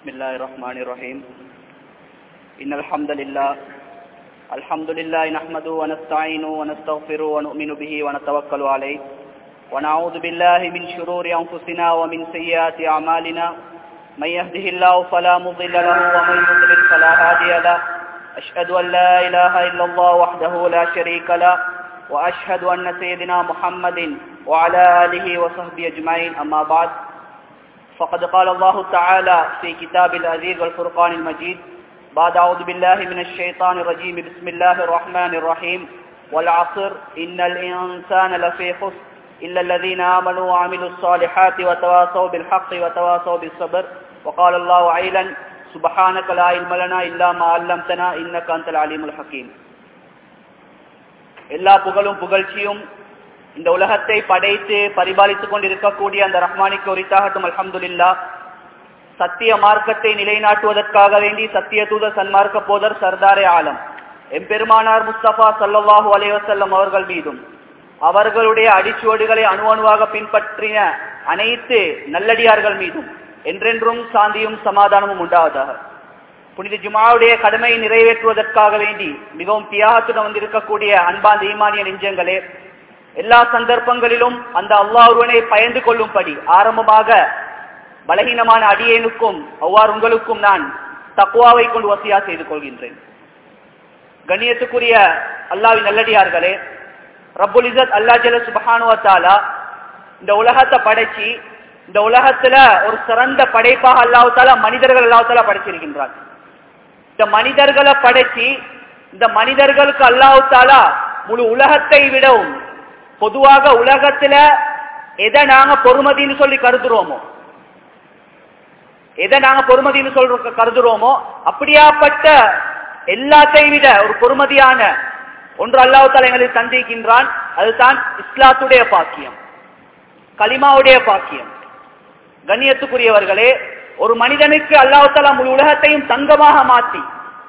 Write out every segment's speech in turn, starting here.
بسم الله الرحمن الرحيم إن الحمد لله الحمد لله نحمده ونستعينه ونستغفره ونؤمن به ونتوكل عليه ونعوذ بالله من شرور أنفسنا ومن سيئات أعمالنا من يهده الله فلا مضل له ومن يضلل فلا هادي له أشهد أن لا إله إلا الله وحده لا شريك له وأشهد أن سيدنا محمد وعلى آله وصحبه أجمعين أما بعد فقد قال الله تعالى في كتاب العزيز والفرقان المجيد بعد أعوذ بالله من الشيطان الرجيم بسم الله الرحمن الرحيم والعصر إن الإنسان لفي خسر إلا الذين آمنوا وعملوا الصالحات وتواصوا بالحق وتواصوا بالصبر وقال الله عيلا سبحانك لا علم لنا إلا ما علمتنا إنك أنت العليم الحكيم எல்லா புகழும் புகழ்ச்சியும் இந்த உலகத்தை படைத்து பரிபாலித்துக் கொண்டிருக்கக்கூடிய அந்த ரஹ்மானிக்கு உரித்தாகட்டும் அல்ஹம்துலில்லா சத்திய மார்க்கத்தை நிலைநாட்டுவதற்காக வேண்டி சத்திய தூத சன்மார்க்க போதர் சர்தாரே ஆலம் எம்பெருமானார் முஸ்தபா சல்லாஹூ அலைவசல்லம் அவர்கள் மீதும் அவர்களுடைய அடிச்சுவடுகளை அணு அணுவாக பின்பற்றின அனைத்து நல்லடியார்கள் மீதும் என்றென்றும் சாந்தியும் சமாதானமும் உண்டாவதாக புனித ஜுமாவுடைய கடமையை நிறைவேற்றுவதற்காக வேண்டி மிகவும் தியாகத்துடன் வந்திருக்கக்கூடிய அன்பாந்த ஈமானிய நெஞ்சங்களே எல்லா சந்தர்ப்பங்களிலும் அந்த அல்லாஹுவனை பயந்து கொள்ளும்படி ஆரம்பமாக பலகீனமான அடியேனுக்கும் அவ்வாறு உங்களுக்கும் நான் தக்குவாவை கொண்டு வசியா செய்து கொள்கின்றேன் கண்ணியத்துக்குரிய அல்லாவின் நல்லடியார்களே ரப்புல் இசத் அல்லா ஜல சுபஹானுவத்தாலா இந்த உலகத்தை படைச்சி இந்த உலகத்துல ஒரு சிறந்த படைப்பாக அல்லாஹால மனிதர்கள் அல்லாஹால படைச்சிருக்கின்றார் இந்த மனிதர்களை படைச்சி இந்த மனிதர்களுக்கு அல்லாஹாலா முழு உலகத்தை விடவும் பொதுவாக உலகத்துல எதை நாங்க பொறுமதின்னு சொல்லி கருதுறோமோ எதை நாங்க பொறுமதின்னு சொல்ற கருதுறோமோ அப்படியாப்பட்ட எல்லாத்தையும் விட ஒரு பொறுமதியான ஒன்று அல்லாஹால எங்களுக்கு தந்திக்கின்றான் அதுதான் இஸ்லாத்துடைய பாக்கியம் கலிமாவுடைய பாக்கியம் கண்ணியத்துக்குரியவர்களே ஒரு மனிதனுக்கு அல்லாஹால முழு உலகத்தையும் தங்கமாக மாற்றி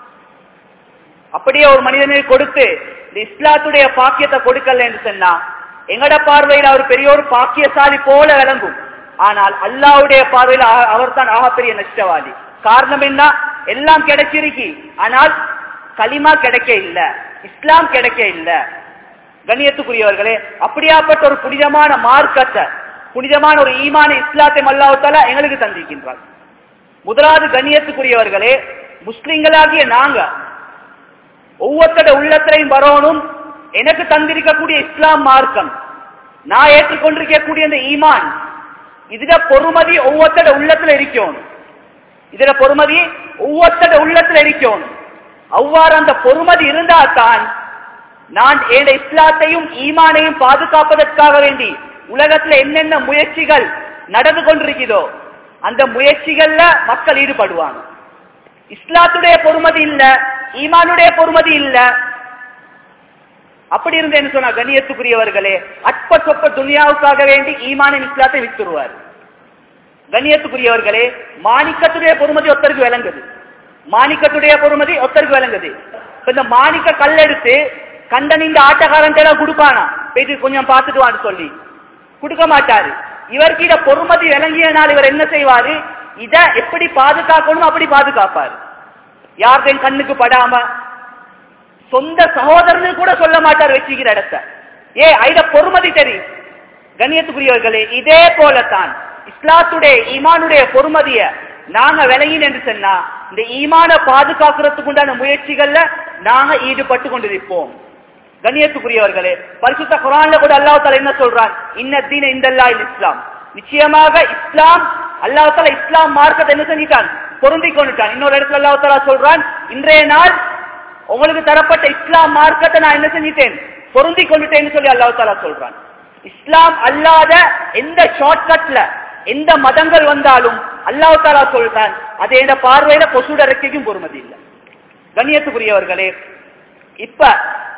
அப்படியே ஒரு மனிதனுக்கு கொடுத்து இந்த இஸ்லாத்துடைய பாக்கியத்தை கொடுக்கல என்று சொன்னா எங்கட பார்வையில் அவர் பெரிய ஒரு பாக்கியசாலி போல விளங்கும் ஆனால் அல்லாவுடைய பார்வையில் அவர் தான் ஆகப்பெரிய நஷ்டவாதி காரணம் என்ன எல்லாம் கிடைச்சிருக்கி ஆனால் களிமா கிடைக்க இல்ல இஸ்லாம் கிடைக்க இல்ல கண்ணியத்துக்குரியவர்களே அப்படியாப்பட்ட ஒரு புனிதமான மார்க்கத்தை புனிதமான ஒரு ஈமான இஸ்லாத்தை மல்லாவத்தால எங்களுக்கு தந்திருக்கின்றார் முதலாவது கண்ணியத்துக்குரியவர்களே முஸ்லிம்களாகிய நாங்க ஒவ்வொருத்தட உள்ளத்திலையும் வரணும் எனக்கு தந்திருக்கக்கூடிய இஸ்லாம் மார்க்கம் நான் ஏற்றுக்கொண்டிருக்கக்கூடிய இந்த ஈமான் இதுல பொறுமதி ஒவ்வொருத்தட உள்ளத்துல இருக்கணும் இதுல பொறுமதி ஒவ்வொருத்தட உள்ளத்துல இருக்கணும் அவ்வாறு அந்த பொறுமதி இருந்தா தான் நான் என் இஸ்லாத்தையும் ஈமானையும் பாதுகாப்பதற்காக வேண்டி உலகத்துல என்னென்ன முயற்சிகள் நடந்து கொண்டிருக்கிறதோ அந்த முயற்சிகள்ல மக்கள் ஈடுபடுவாங்க இஸ்லாத்துடைய பொறுமதி இல்ல ஈமானுடைய பொறுமதி இல்ல அப்படி இருந்தேன்னு சொன்னா கண்ணியத்துக்குரியவர்களே அற்ப சொப்ப துனியாவுக்காக வேண்டி ஈமானின் இஸ்லாத்தை வித்துருவார் கண்ணியத்துக்குரியவர்களே மாணிக்கத்துடைய பொறுமதி ஒத்தருக்கு விளங்குது மாணிக்கத்துடைய பொறுமதி ஒத்தருக்கு விளங்குது இந்த மாணிக்க கல் எடுத்து கண்டன் இந்த ஆட்டக்காரன் எல்லாம் கொடுப்பானா போயிட்டு கொஞ்சம் பார்த்துட்டு வான்னு சொல்லி கொடுக்க மாட்டாரு இவருக்கு இத பொறுமதி விளங்கியனால் இவர் என்ன செய்வாரு இத எப்படி பாதுகாக்கணும் அப்படி பாதுகாப்பாரு யார்கின் கண்ணுக்கு படாம சொந்த சகோதரனு கூட சொல்ல மாட்டார் வச்சுக்கிற இடத்த ஏ இத பொறுமதி தெரியும் கண்ணியத்துக்குரியவர்களே இதே போலத்தான் இஸ்லாத்துடைய ஈமானுடைய பொறுமதிய நாங்க விலகின் என்று சொன்னா இந்த ஈமான பாதுகாக்கிறதுக்கு உண்டான முயற்சிகள்ல நாங்க ஈடுபட்டு கொண்டிருப்போம் கண்ணியத்துக்குரியவர்களே பரிசுத்த குரான்ல கூட அல்லாஹால என்ன சொல்றான் இன்னத்தீன இந்தல்லா இஸ்லாம் நிச்சயமாக இஸ்லாம் அல்லாஹால இஸ்லாம் மார்க்கத்தை என்ன செஞ்சிட்டான் பொருந்தி கொண்டுட்டான் இன்னொரு இடத்துல அல்லாஹால சொல்றான் இன்றைய நாள் உங்களுக்கு தரப்பட்ட இஸ்லாம் மார்க்கத்தை நான் என்ன செஞ்சிட்டேன் பொருந்தி கொண்டுட்டேன்னு சொல்லி அல்லாஹால சொல்றான் இஸ்லாம் அல்லாத எந்த ஷார்ட்கட்ல எந்த மதங்கள் வந்தாலும் அல்லாஹாலா சொல்றான் அது எந்த பார்வையில கொசுட இறக்கைக்கும் பொறுமதி இல்லை கண்ணியத்துக்குரியவர்களே இப்ப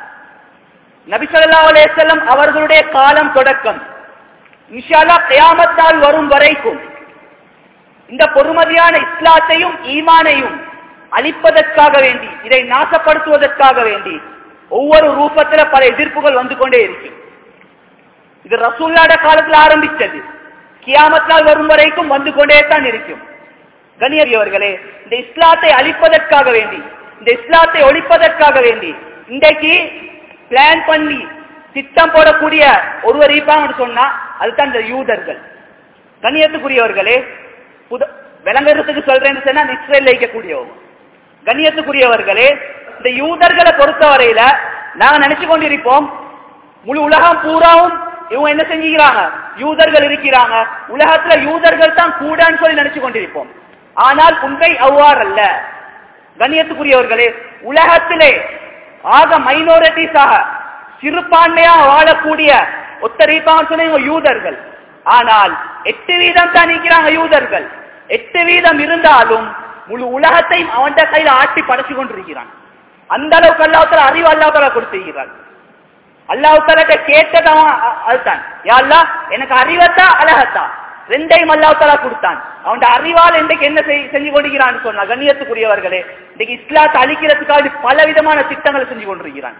நபிசல்லா அலேசல்லம் அவர்களுடைய காலம் தொடக்கம் இன்ஷால்லா கயாமத் நாள் வரும் வரைக்கும் இந்த பொறுமதியான இஸ்லாத்தையும் ஈமானையும் அழிப்பதற்காக வேண்டி இதை நாசப்படுத்துவதற்காக வேண்டி ஒவ்வொரு ரூபத்துல பல எதிர்ப்புகள் வந்து கொண்டே இருக்கு இது ரசூல்லாட காலத்துல ஆரம்பிச்சது கியாமத் நாள் வரும் வரைக்கும் வந்து கொண்டே தான் இருக்கும் கண்ணியவர்களே இந்த இஸ்லாத்தை அழிப்பதற்காக வேண்டி இந்த இஸ்லாத்தை ஒழிப்பதற்காக வேண்டி இன்றைக்கு பிளான் பண்ணி திட்டம் போடக்கூடிய ஒருவர் இருப்பாங்க சொன்னா அதுதான் இந்த யூதர்கள் கண்ணியத்துக்குரியவர்களே புத விளங்குறதுக்கு சொல்றேன்னு சொன்னா அந்த இஸ்ரேல் இருக்கக்கூடியவங்க கண்ணியத்துக்குரியவர்களே இந்த யூதர்களை பொறுத்தவரையில நாங்க நினைச்சு கொண்டிருப்போம் முழு உலகம் பூராவும் இவங்க என்ன செஞ்சுக்கிறாங்க யூதர்கள் இருக்கிறாங்க உலகத்துல யூதர்கள் தான் கூடான்னு சொல்லி நினைச்சு கொண்டிருப்போம் ஆனால் உண்மை அவ்வாறு அல்ல கண்ணியத்துக்குரியவர்களே உலகத்திலே ஆக மைனாரிட்டிஸாக சிறுபான்மையா வாழக்கூடிய ஒத்தரிப்பான்னு சொன்ன இவங்க யூதர்கள் ஆனால் எட்டு வீதம் தான் நிற்கிறாங்க யூதர்கள் எட்டு வீதம் இருந்தாலும் முழு உலகத்தையும் அவன் கையில ஆட்டி படைச்சு கொண்டிருக்கிறான் அந்த அளவுக்கு அல்லாஹால அறிவு அல்லாஹால கொடுத்திருக்கிறான் அல்லாஹால கேட்டது அவன் அ- அதுதான் யா அல்லாஹ் எனக்கு அறிவத்தா அழகத்தா ரெண்டையும் அல்லாஹால கொடுத்தான் அவன் அறிவால் இன்றைக்கு என்ன செய்- செஞ்சு கொண்டிருக்கிறான்னு சொன்னா கண்ணியத்துக்குரியவர்களே இன்னைக்கு இஸ்லாத்தை அழிக்கிறதுக்காக பல விதமான திட்டங்களை செஞ்சு கொண்டிருக்கிறான்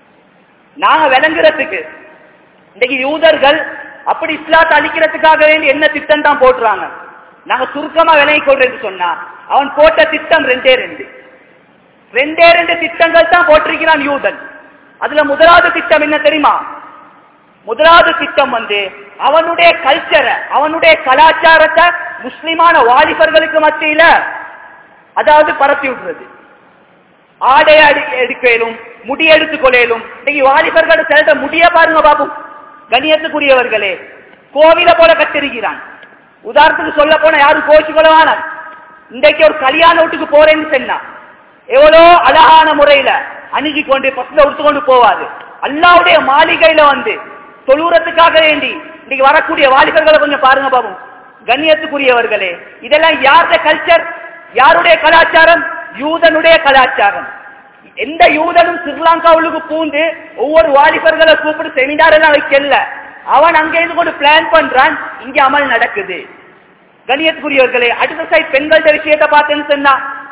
நாங்க விளங்குறதுக்கு இன்னைக்கு யூதர்கள் அப்படி இஸ்லாத்தை அழிக்கிறதுக்காக வேண்டி என்ன திட்டம் தான் போட்டுறாங்க நாங்க சுருக்கமா விலகி கொள்றேன்னு சொன்னா அவன் போட்ட திட்டம் ரெண்டே ரெண்டு ரெண்டே ரெண்டு திட்டங்கள் தான் போட்டிருக்கிறான் யூதன் அதுல முதலாவது திட்டம் என்ன தெரியுமா முதலாவது திட்டம் வந்து அவனுடைய கல்ச்சரை அவனுடைய கலாச்சாரத்தை முஸ்லிமான வாலிபர்களுக்கு மத்தியில அதாவது பரப்பி விடுறது ஆடை அடி எடுக்கலும் முடி எடுத்துக் கொள்ளையிலும் இன்னைக்கு வாலிபர்கள் சிலட்ட முடிய பாருங்க பாபு கணியத்துக்குரியவர்களே கோவில போல கட்டிருக்கிறான் உதாரணத்துக்கு சொல்ல போன யாரும் கோச்சு கொள்ளவான இன்றைக்கு ஒரு கல்யாண வீட்டுக்கு போறேன்னு சொன்னா எவ்வளோ அழகான முறையில அணுகி கொண்டு பசுல உடுத்து கொண்டு போவாது அல்லாவுடைய மாளிகையில வந்து தொழுறதுக்காக வேண்டி இன்னைக்கு வரக்கூடிய வாலிபர்களை கொஞ்சம் பாருங்க பாபு கண்ணியத்துக்குரியவர்களே இதெல்லாம் யாருடைய கல்ச்சர் யாருடைய கலாச்சாரம் யூதனுடைய கலாச்சாரம் எந்த யூதனும் ஸ்ரீலங்காவுக்கு பூந்து ஒவ்வொரு வாலிபர்களை கூப்பிட்டு செமினார் எல்லாம் வைக்கல அவன் அங்க இருந்து கொண்டு பிளான் பண்றான் இங்க அமல் நடக்குது கணியத்துக்குரியவர்களே அடுத்த சைட் பெண்கள்ட விஷயத்தை பார்த்தேன்னு சொன்னா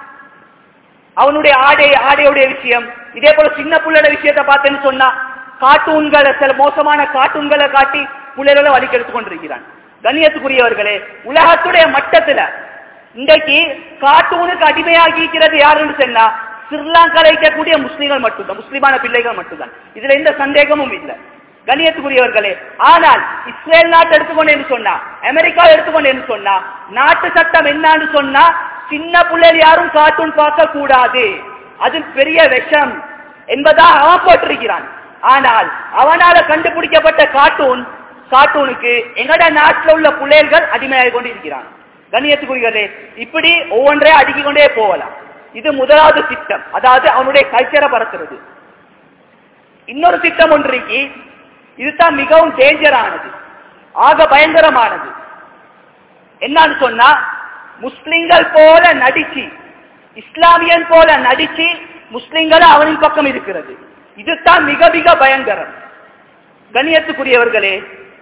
அவனுடைய ஆடை ஆடையுடைய விஷயம் இதே போல சின்ன புள்ளோட விஷயத்தை பார்த்தேன்னு சொன்னா கார்ட்டூன்களை சில மோசமான கார்ட்டூன்களை காட்டி புள்ளைகளை வலிக்கெடுத்து கொண்டிருக்கிறான் கண்ணியத்துக்குரியவர்களே உலகத்துடைய மட்டத்துல இன்றைக்கு கார்ட்டூனுக்கு அடிமையாகி இருக்கிறது யாருன்னு சொன்னா ஸ்ரீலங்கால இருக்கக்கூடிய முஸ்லீம்கள் மட்டும்தான் முஸ்லிமான பிள்ளைகள் மட்டும்தான் இதுல எந்த சந்தேகமும் இல்லை கணியத்துக்குரியவர்களே ஆனால் இஸ்ரேல் நாட்டு எடுத்துக்கொண்டேன்னு சொன்னா அமெரிக்கா எடுத்துக்கொண்டேன்னு சொன்னா நாட்டு சட்டம் என்னன்னு சொன்னா சின்ன பிள்ளைகள் யாரும் கார்ட்டூன் பார்க்க கூடாது அது பெரிய விஷம் என்பதாக அவன் போட்டிருக்கிறான் ஆனால் அவனால கண்டுபிடிக்கப்பட்ட கார்ட்டூன் கார்ட்டூனுக்கு எங்கட நாட்டில் உள்ள பிள்ளைகள் அடிமையாகி கொண்டிருக்கிறான் கண்ணியத்துக்குரியவர்களே இப்படி ஒவ்வொன்றே அடுக்கிக் கொண்டே போகலாம் இது முதலாவது திட்டம் அதாவது அவனுடைய கல்ச்சரை பறக்கிறது இன்னொரு திட்டம் ஒன்றைக்கு இதுதான் மிகவும் டேஞ்சரானது ஆக பயங்கரமானது என்னன்னு சொன்னா முஸ்லிம்கள் போல நடிச்சு இஸ்லாமியன் போல நடிச்சு முஸ்லிம்கள் அவனின் பக்கம் இருக்கிறது இதுதான் மிக மிக பயங்கரம் கண்ணியத்துக்குரியவர்களே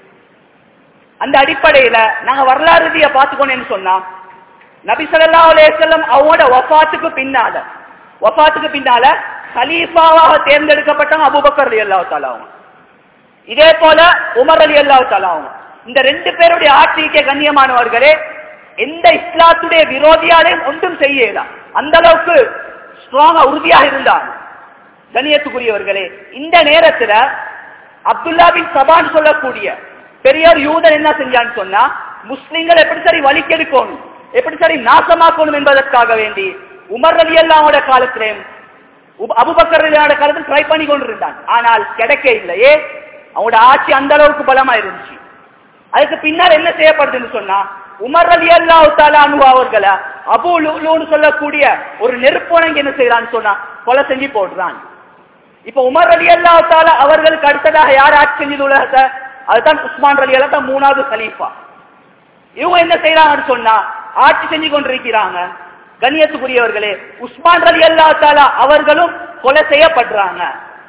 அந்த அடிப்படையில நாங்க வரலாறு ரீதியா பார்த்துக்கோன்னு சொன்னா நபி ஸல்லல்லாஹு அலைஹி வஸல்லம் அவங்களோட வஃபாத்துக்கு பின்னால வஃபாத்துக்கு பின்னால கலீஃபாவாக தேர்ந்தெடுக்கப்பட்டவங்க அபூபக்கர் ரலியல்லாஹு தஆலா அவங்க இதே போல உமர் ரலியல்லாஹு தஆலா அவங்க இந்த ரெண்டு பேருடைய ஆட்சிக்கு கண்ணியமானவர்களே எந்த இஸ்லாத்துடைய விரோதியாலையும் ஒன்றும் செய்யலாம் அந்த அளவுக்கு ஸ்ட்ராங்கா உறுதியாக இருந்தாங்க கண்ணியத்துக்குரியவர்களே இந்த நேரத்துல அப்துல்லா பின் சபான் சொல்லக்கூடிய பெரியார் யூதன் என்ன செஞ்சான்னு சொன்னா முஸ்லிம்கள் எப்படி சரி வலிக்கெடுக்கணும் எப்படி சரி நாசமாக்கணும் என்பதற்காக வேண்டி உமர் அலி அல்லாவோட காலத்திலேயும் உப- அபூபக்கர் ரலியல்லாஹு காலத்தில் ட்ரை பண்ணி கொண்டிருந்தான் ஆனால் கிடைக்க இல்லையே அவனோட ஆட்சி அந்த அளவுக்கு பலமா இருந்துச்சு அதுக்கு பின்னால் என்ன செய்யப்படுதுன்னு சொன்னா உமர் அலி அல்லாஹ் தாலானு அவர்களை அபு லுலுன்னு சொல்லக்கூடிய ஒரு நெருப்புணங்க என்ன செய்யறான்னு சொன்னா கொலை செஞ்சு போடுறான் இப்ப உமர் அலி அல்லா தாலா அவர்களுக்கு அடுத்ததாக யார் ஆட்சி செஞ்சது உலகத்தை அதுதான் உஸ்மான் அலி அல்லா தான் மூணாவது கலீஃபா இவங்க என்ன செய்யறாங்கன்னு சொன்னா ஆட்சி செஞ்சு கொண்டிருக்கிறாங்க கண்ணியத்துக்குரியவர்களே உஸ்மான் அலி அல்லா தாலா அவர்களும் கொலை செய்யப்படுறாங்க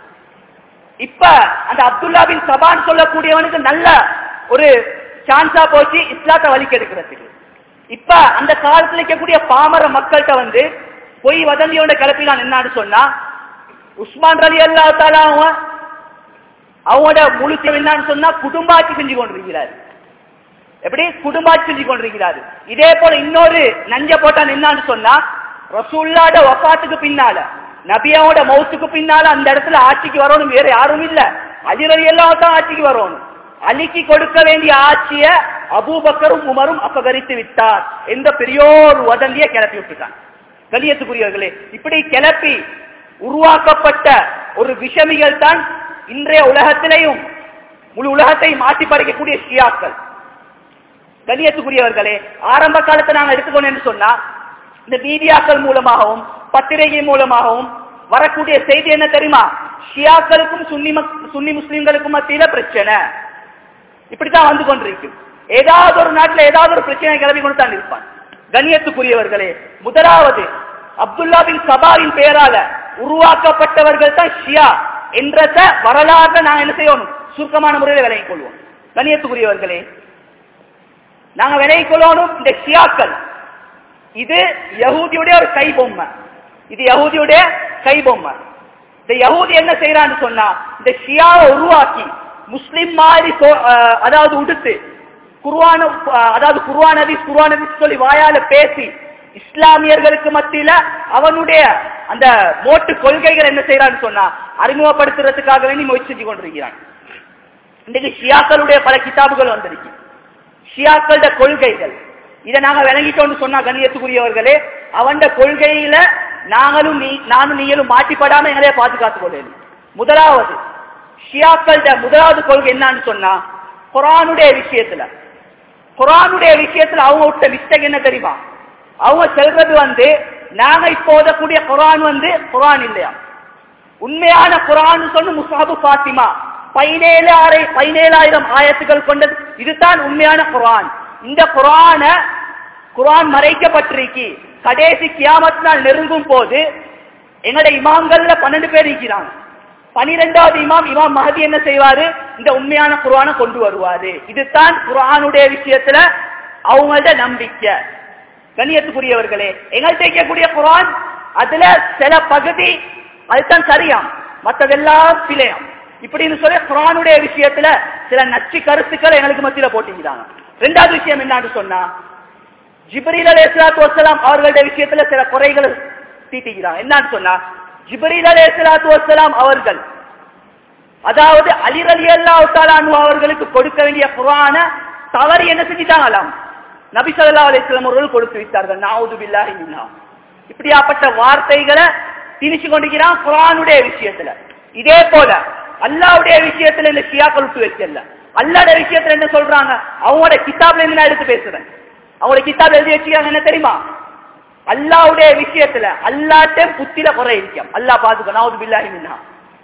இப்ப அந்த அப்துல்லா பின் சபான் சொல்லக்கூடியவனுக்கு நல்ல ஒரு சான்ஸா போச்சு இஸ்லாத்தை வலிக்கு எடுக்கிறதுக்கு இப்ப அந்த காலத்துல இருக்கக்கூடிய பாமர மக்கள்கிட்ட வந்து பொய் வதந்தியோட கிளப்பினான் என்னன்னு சொன்னா உஸ்மான் ரலி அல்லா தாலா அவங்களோட முழு என்னன்னு சொன்னா குடும்ப ஆட்சி செஞ்சு கொண்டிருக்கிறார் எப்படி குடும்பாட்சி செஞ்சு கொண்டிருக்கிறாரு இதே போல இன்னொரு நஞ்ச போட்டான் என்னன்னு சொன்னா ரசூல்லாட வஃபாத்துக்கு பின்னால நபியாவோட மௌத்துக்கு பின்னால அந்த இடத்துல ஆட்சிக்கு வரணும் வேற யாரும் இல்ல அலிரலி எல்லாம் தான் ஆட்சிக்கு வரணும் அலிக்கு கொடுக்க வேண்டிய ஆட்சிய அபூபக்கரும் உமரும் அபகரித்து விட்டார் எந்த பெரியோர் வதந்திய கிளப்பி விட்டுட்டான் கலியத்துக்குரியவர்களே இப்படி கிளப்பி உருவாக்கப்பட்ட ஒரு விஷமிகள் தான் இன்றைய உலகத்திலேயும் முழு உலகத்தை மாற்றி படைக்கக்கூடிய ஷியாக்கள் கண்ணியத்துக்குரியவர்களே ஆரம்ப காலத்தை நாங்கள் எடுத்துக்கொண்டு சொன்னா இந்த மீடியாக்கள் மூலமாகவும் பத்திரிகை மூலமாகவும் வரக்கூடிய செய்தி என்ன தெரியுமா ஷியாக்களுக்கும் சுன்னி மக்- சுன்னி முஸ்லிம்களுக்கும் மத்தியில பிரச்சனை இப்படித்தான் வந்து கொண்டிருக்கும் ஏதாவது ஒரு நாட்டுல ஏதாவது ஒரு பிரச்சனை கிளம்பி கொண்டு தான் இருப்பான் கண்ணியத்துக்குரியவர்களே முதலாவது அப்துல்லா பின் சபாரின் பெயரால உருவாக்கப்பட்டவர்கள் தான் ஷியா என்றத வரலாறு நான் என்ன செய்யணும் சுருக்கமான முறையில் விலகிக் கொள்வோம் கண்ணியத்துக்குரியவர்களே நாங்க விலகிக் கொள்ளணும் இந்த ஷியாக்கள் இது யகூதியுடைய ஒரு கை பொம்மை இது யகூதியுடைய கை பொம்மை இந்த யகூதி என்ன செய்யறான்னு சொன்னா இந்த ஷியாவை உருவாக்கி முஸ்லிம் மாதிரி சோ- அஹ் அதாவது உடுத்து குர்ஆன அஹ் அதாவது குர்ஆன் ஹதீஸ் குர்ஆன் ஹதீஸ் சொல்லி வாயால பேசி இஸ்லாமியர்களுக்கு மத்தியில அவனுடைய அந்த மோட்டு கொள்கைகள் என்ன செய்யறான்னு சொன்னா அறிமுகப்படுத்துறதுக்காக வேண்டி முயற்சி செஞ்சு கொண்டிருக்கிறான் இன்றைக்கு ஷியாக்களுடைய பல கிதாபுகள் வந்திருக்கு ஷியாக்களோட கொள்கைகள் இதை நாங்க விளங்கிட்டோம்னு சொன்னா கண்ணியத்துக்குரியவர்களே அவன் கொள்கையில நாங்களும் நீ நானும் நீங்களும் மாட்டிப்படாம எங்களையே பாதுகாத்துக் கொள்ளணும் முதலாவது ஷியாக்களோட முதலாவது கொள்கை என்னன்னு சொன்னா குரானுடைய விஷயத்துல குரானுடைய விஷயத்துல அவங்க விட்ட மிஸ்டேக் என்ன தெரியுமா அவங்க சொல்றது வந்து நாங்க இப்போ ஓதக்கூடிய குரான் வந்து குரான் இல்லையா உண்மையான குரான் சொன்ன முசாபு பாத்திமா பதினேழாயிர பதினேழாயிரம் ஆயத்துக்கள் கொண்டது இதுதான் உண்மையான குரான் இந்த குரான குரான் மறைக்கப்பட்டிருக்கி கடைசி கியாமத் நாள் நெருங்கும் போது எங்கட இமாம்கள்ல பன்னெண்டு பேர் இருக்கிறாங்க பனிரெண்டாவது இமாம் இமாம் மஹதி என்ன செய்வாரு இந்த உண்மையான குரானை கொண்டு வருவாரு இதுதான் குரானுடைய விஷயத்துல அவங்கள்ட்ட நம்பிக்கை கண்ணியத்துக்குரியவர்களே எங்கள்கிட்ட இருக்கக்கூடிய குரான் அதுல சில பகுதி அதுதான் சரியாம் மற்றதெல்லாம் பிழையாம் இப்படின்னு சொல்லி குரானுடைய விஷயத்துல சில நச்சு கருத்துக்களை எங்களுக்கு மத்தியில போட்டிக்கிறாங்க ரெண்டாவது விஷயம் என்னன்னு சொன்னா ஜிப்ரீல் அலைஹிஸ்ஸலாத்து வஸ்ஸலாம் அவர்களுடைய விஷயத்துல சில குறைகளை தீட்டிக்கிறாங்க என்னன்னு சொன்னா ஜிப்ரீல் அலைஹிஸ்ஸலாத்து வஸ்ஸலாம் அவர்கள் அதாவது அலி ரலியல்லாஹு தஆலா அன்ஹு அவர்களுக்கு கொடுக்க வேண்டிய குர்ஆன தவறு என்ன செஞ்சிட்டாங்களாம் நபி ஸல்லல்லாஹு அலைஹி வஸல்லம் அவர்கள் கொடுத்து விட்டார்கள் நவுது பில்லாஹி மின்ஹா இப்படியாப்பட்ட வார்த்தைகளை திணிச்சு கொண்டிருக்கிறான் குர்ஆனுடைய விஷயத்துல இதே போல அல்லாஹ்வுடைய விஷயத்துல இந்த ஷியாக்கள் விட்டு வைக்கல அல்லாஹ்வுடைய விஷயத்துல என்ன சொல்றாங்க அவங்களோட கிதாப்ல இருந்து நான் எடுத்து பேசுறேன் அவங்களோட கிதாப் எழுதி வச்சுக்கிறாங்க என்ன தெரியுமா அல்லாஹ்வுடைய விஷயத்துல அல்லாட்ட புத்தில குறை இருக்கும் அல்லாஹ் பாத்துக்க நவுது பில்லாஹி மின்ஹா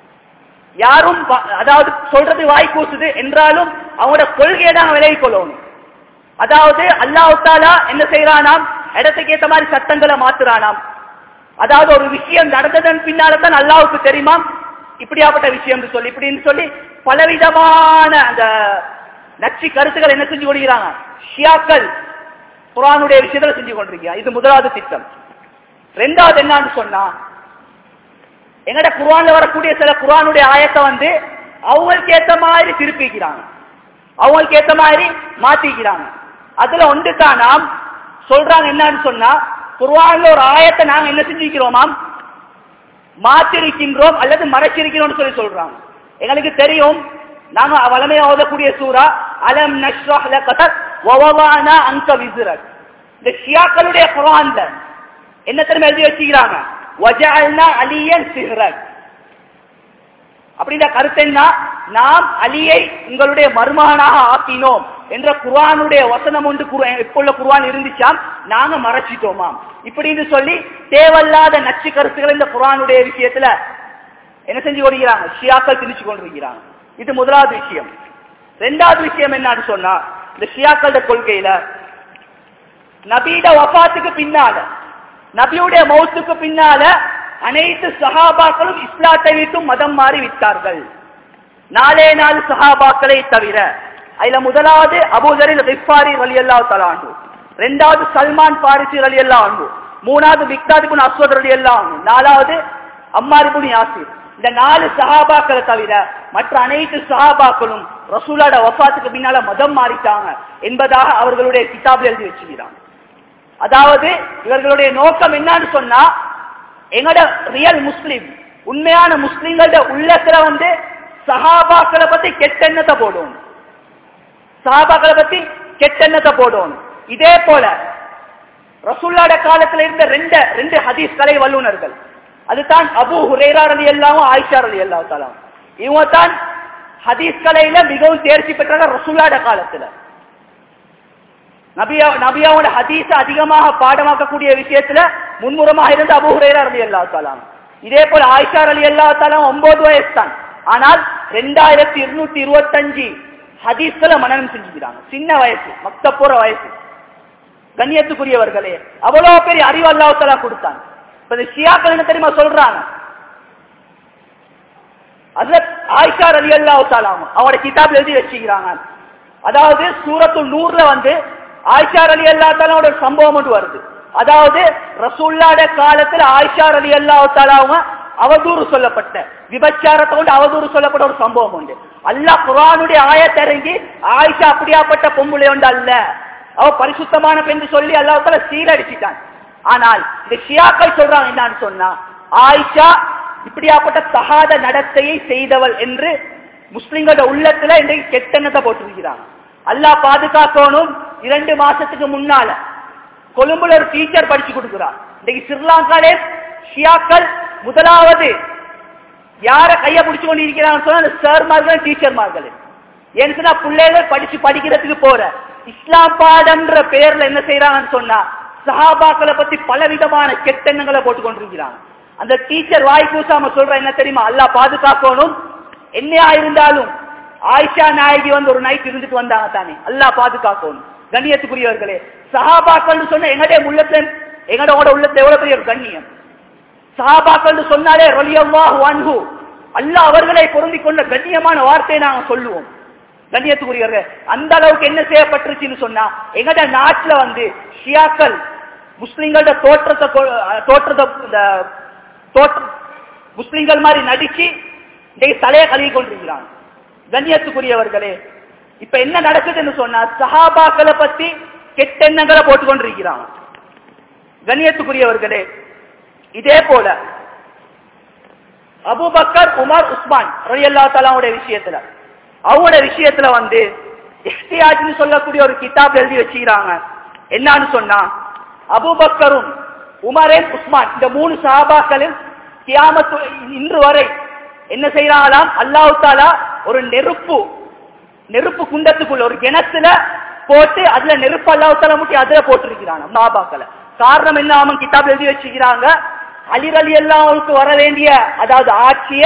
யாரும் ப- அதாவது சொல்றது வாய் கூசுது என்றாலும் அவங்களோட கொள்கையை தான் விலகிக் கொள்ளணும் அதாவது அல்லாஹ் தாலா என்ன செய்யறானாம் இடத்துக்கு ஏத்த மாதிரி சட்டங்களை மாத்துறானாம் அதாவது ஒரு விஷயம் நடந்ததன் பின்னால தான் அல்லாஹ்வுக்கு தெரியுமாம் இப்படியாப்பட்ட விஷயம் சொல்லி இப்படின்னு சொல்லி பலவிதமான அந்த நச்சு கருத்துக்கள் என்ன செஞ்சு கொள்கிறாங்க ஷியாக்கள் குரானுடைய விஷயத்துல செஞ்சு கொண்டிருக்கிறாங்க இது முதலாவது திட்டம் ரெண்டாவது என்னன்னு சொன்னா எங்கட குர்ஆன்ல வரக்கூடிய சில குர்ஆனுடைய ஆயத்தை வந்து அவங்களுக்கு ஏத்த மாதிரி திருப்பிக்கிறாங்க அவங்களுக்கு ஏத்த மாதிரி மாத்திக்கிறாங்க அதுல ஒன்று தான் நாம் சொல்றாங்க என்னன்னு சொன்னா குர்ஆன்ல ஒரு ஆயத்தை நாங்க என்ன செஞ்சிருக்கிறோமாம் மாற்றிருக்கின்றோம் அல்லது மறைச்சிருக்கிறோம்னு சொல்லி சொல்றாங்க எங்களுக்கு தெரியும் நாங்க வளமையா ஓதக்கூடிய சூரா அலம் நஷ்ரஹ் லக வவவானா அங்க விஸ்ரக் இந்த ஷியாக்களுடைய குர்ஆன்ல என்ன தெரியுமா எழுதி வச்சுக்கிறாங்க வஜஅல்னா அலியன் சிஹ்ரக் அப்படின்ற கருத்து என்ன நாம் அலியை உங்களுடைய மருமகனாக ஆக்கினோம் என்ற குர்ஆனுடைய வசனம் ஒன்று குர்ஆன் இப்போ உள்ள குர்ஆன் இருந்துச்சாம் நாங்க மறைச்சிட்டோமாம் இப்படின்னு சொல்லி தேவையில்லாத நச்சு கருத்துக்கள் இந்த குர்ஆனுடைய விஷயத்துல என்ன செஞ்சு கொண்டிருக்கிறாங்க ஷியாக்கள் திணிச்சு கொண்டிருக்கிறாங்க இது முதலாவது விஷயம் ரெண்டாவது விஷயம் என்னன்னு சொன்னா இந்த ஷியாக்களோட கொள்கையில நபியிட வஃபாத்துக்கு பின்னால நபியுடைய மௌத்துக்கு பின்னால அனைத்து சஹாபாக்களும் இஸ்லாத்தை விட்டு மதம் மாறி விட்டார்கள் நாலே நாலு சஹாபாக்களை தவிர அதுல முதலாவது அபூதரில் ரிஃபாரி ரலியல்லாஹு தஆலா அன்ஹு ரெண்டாவது சல்மான் பாரிசி ரலியல்லாஹு அன்ஹு மூணாவது மிக்தாத் இப்னு அஸ்வத் ரலியல்லாஹு அன்ஹு நாலாவது அம்மார் இப்னு யாசிர் இந்த நாலு சஹாபாக்களை தவிர மற்ற அனைத்து சஹாபாக்களும் ரசூலாட வஃபாத்துக்கு பின்னால மதம் மாறிட்டாங்க என்பதாக அவர்களுடைய கிதாபில் எழுதி வச்சுக்கிறாங்க அதாவது இவர்களுடைய நோக்கம் என்னன்னு சொன்னா எங்கட ரியல் முஸ்லிம் உண்மையான முஸ்லிம்களோட உள்ளத்துல வந்து சஹாபாக்களை பத்தி கெட்டெண்ணத்தை போடும் சஹாபாக்களை பத்தி கெட்டெண்ணத்தை போடும் இதே போல ரசூல்லாட காலத்துல இருந்த ரெண்டு ரெண்டு ஹதீஸ் கலை வல்லுநர்கள் அதுதான் அபு ஹுரேரா அலி அல்லாவும் ஆயிஷா அலி அல்லா தாலாம் இவங்க தான் ஹதீஸ் கலையில மிகவும் தேர்ச்சி பெற்றாங்க ரசூல்லாட காலத்துல நபியா நபியாவோட ஹதீஸ் அதிகமாக பாடமாக்கக்கூடிய விஷயத்துல முன்முறமாக இருந்த அபு ஹுரேரா அலி அல்லா தாலாம் இதே போல ஆயிஷா அலி அல்லா தாலாம் ஒன்பது வயசு தான் ஆனால் ரெண்டாயிரத்தி இருநூத்தி இருபத்தஞ்சு ஹதீஸ்களை மனநம் செஞ்சுக்கிறாங்க சின்ன வயசு மத்த போற வயசு கண்ணியத்துக்குரியவர்களே அவ்வளவு பெரிய அறிவு அல்லாஹாலா கொடுத்தாங்க இப்ப இந்த ஷியாக்கள் என்ன தெரியுமா சொல்றாங்க அதுல ஆயிஷா அலி அல்லாஹ் தாலாம் அவரோட கிதாப் எழுதி வச்சுக்கிறாங்க அதாவது சூரத்து நூறுல வந்து ஆயிஷா அலி அல்லா தாலாவோட ஒரு சம்பவம் ஒன்று வருது அதாவது ரசூல்லாட காலத்துல ஆயிஷா அலி அல்லாஹ் தாலாவும் அவதூறு சொல்லப்பட்ட விபச்சாரத்தோடு அவதூறு சொல்லப்பட்ட ஒரு சம்பவம் உண்டு அல்லாஹ் குரானுடைய ஆயத்திறங்கி ஆயிஷா அப்படியாப்பட்ட பொம்புளை உண்டு அல்ல அவ பரிசுத்தமான பெண் சொல்லி அல்லாஹால சீரடிச்சிட்டான் ஆனால் இந்த ஷியாக்கள் சொல்றாங்க என்னன்னு சொன்னா ஆயிஷா இப்படியாப்பட்ட தகாத நடத்தையை செய்தவள் என்று முஸ்லிம்களோட உள்ளத்துல இன்றைக்கு கெட்டெண்ணத்தை போட்டிருக்கிறாங்க அல்லாஹ் பாதுகாக்கணும் இரண்டு மாசத்துக்கு முன்னால கொழும்புல ஒரு டீச்சர் படிச்சு கொடுக்கிறார் இன்னைக்கு ஸ்ரீலங்காலே ஷியாக்கள் முதலாவது யார கைய பிடிச்சு கொண்டு இருக்கிறாங்க சொன்னா சார்மார்கள் டீச்சர்மார்கள் ஏன்னு சொன்னா பிள்ளைகள் படிச்சு படிக்கிறதுக்கு போற இஸ்லாம் பாடம்ன்ற பேர்ல என்ன செய்யறாங்கன்னு சொன்னா சஹாபாக்களை பத்தி பல விதமான கெட்டெண்ணங்களை போட்டு கொண்டிருக்கிறாங்க அந்த டீச்சர் வாய் கூசாம சொல்ற என்ன தெரியுமா அல்லாஹ் பாதுகாக்கணும் என்னையா இருந்தாலும் ஆயிஷா நாயகி வந்து ஒரு நைட் இருந்துட்டு வந்தாங்க தானே அல்லாஹ் பாதுகாக்கணும் கண்ணியத்துக்குரியவர்களே சஹாபாக்கள் சொன்ன எங்கடைய உள்ளத்துல எங்கட உள்ளத்துல எவ்வளவு பெரிய ஒரு கண்ணியம் சஹாபாக்கள் சொன்னாலே ரலியல்லாஹு அன்ஹு அல்லாஹ் அவர்களை பொருந்திக் கொண்ட கண்ணியமான வார்த்தையை நாங்க சொல்லுவோம் கண்ணியத்துக்குரியவர்கள் அந்த அளவுக்கு என்ன செய்யப்பட்டுருச்சுன்னு சொன்னா எங்கட நாட்டுல வந்து ஷியாக்கள் முஸ்லிம்களோட தோற்றத்தை கொ- தோற்றத்தை இந்த தோற்ற முஸ்லிம்கள் மாதிரி நடிச்சு இன்றைக்கு தலையை கழுவி கொண்டிருக்கிறாங்க கண்ணியத்துக்குரியவர்களே இப்ப என்ன நடக்குதுன்னு சொன்னா சஹாபாக்களை பத்தி கெட்டெண்ணங்களை போட்டுக் கொண்டிருக்கிறாங்க கண்ணியத்துக்குரியவர்களே இதே போல அபூபக்கர் உமர் உஸ்மான் ரலியல்லா தலாவுடைய விஷயத்துல அவங்களோட விஷயத்துல வந்து இஹ்தியாஜ்னு சொல்லக்கூடிய ஒரு கிதாப் எழுதி வச்சுக்கிறாங்க என்னன்னு சொன்னா அபூபக்கரும் உமரேன் உஸ்மான் இந்த மூணு சஹாபாக்களும் கியாமத்து இன்று வரை என்ன செய்யறாங்களாம் அல்லாஹ் தாலா ஒரு நெருப்பு நெருப்பு குண்டத்துக்குள்ள ஒரு கிணத்துல போட்டு அதுல நெருப்பு அல்லாஹ் தாலா முட்டி அதுல போட்டிருக்கிறாங்க சஹாபாக்களை காரணம் என்ன அவன் கிதாப் எழுதி வச்சுக்கிறாங்க அலிரலி அல்லாவுக்கு வர வேண்டிய அதாவது ஆட்சிய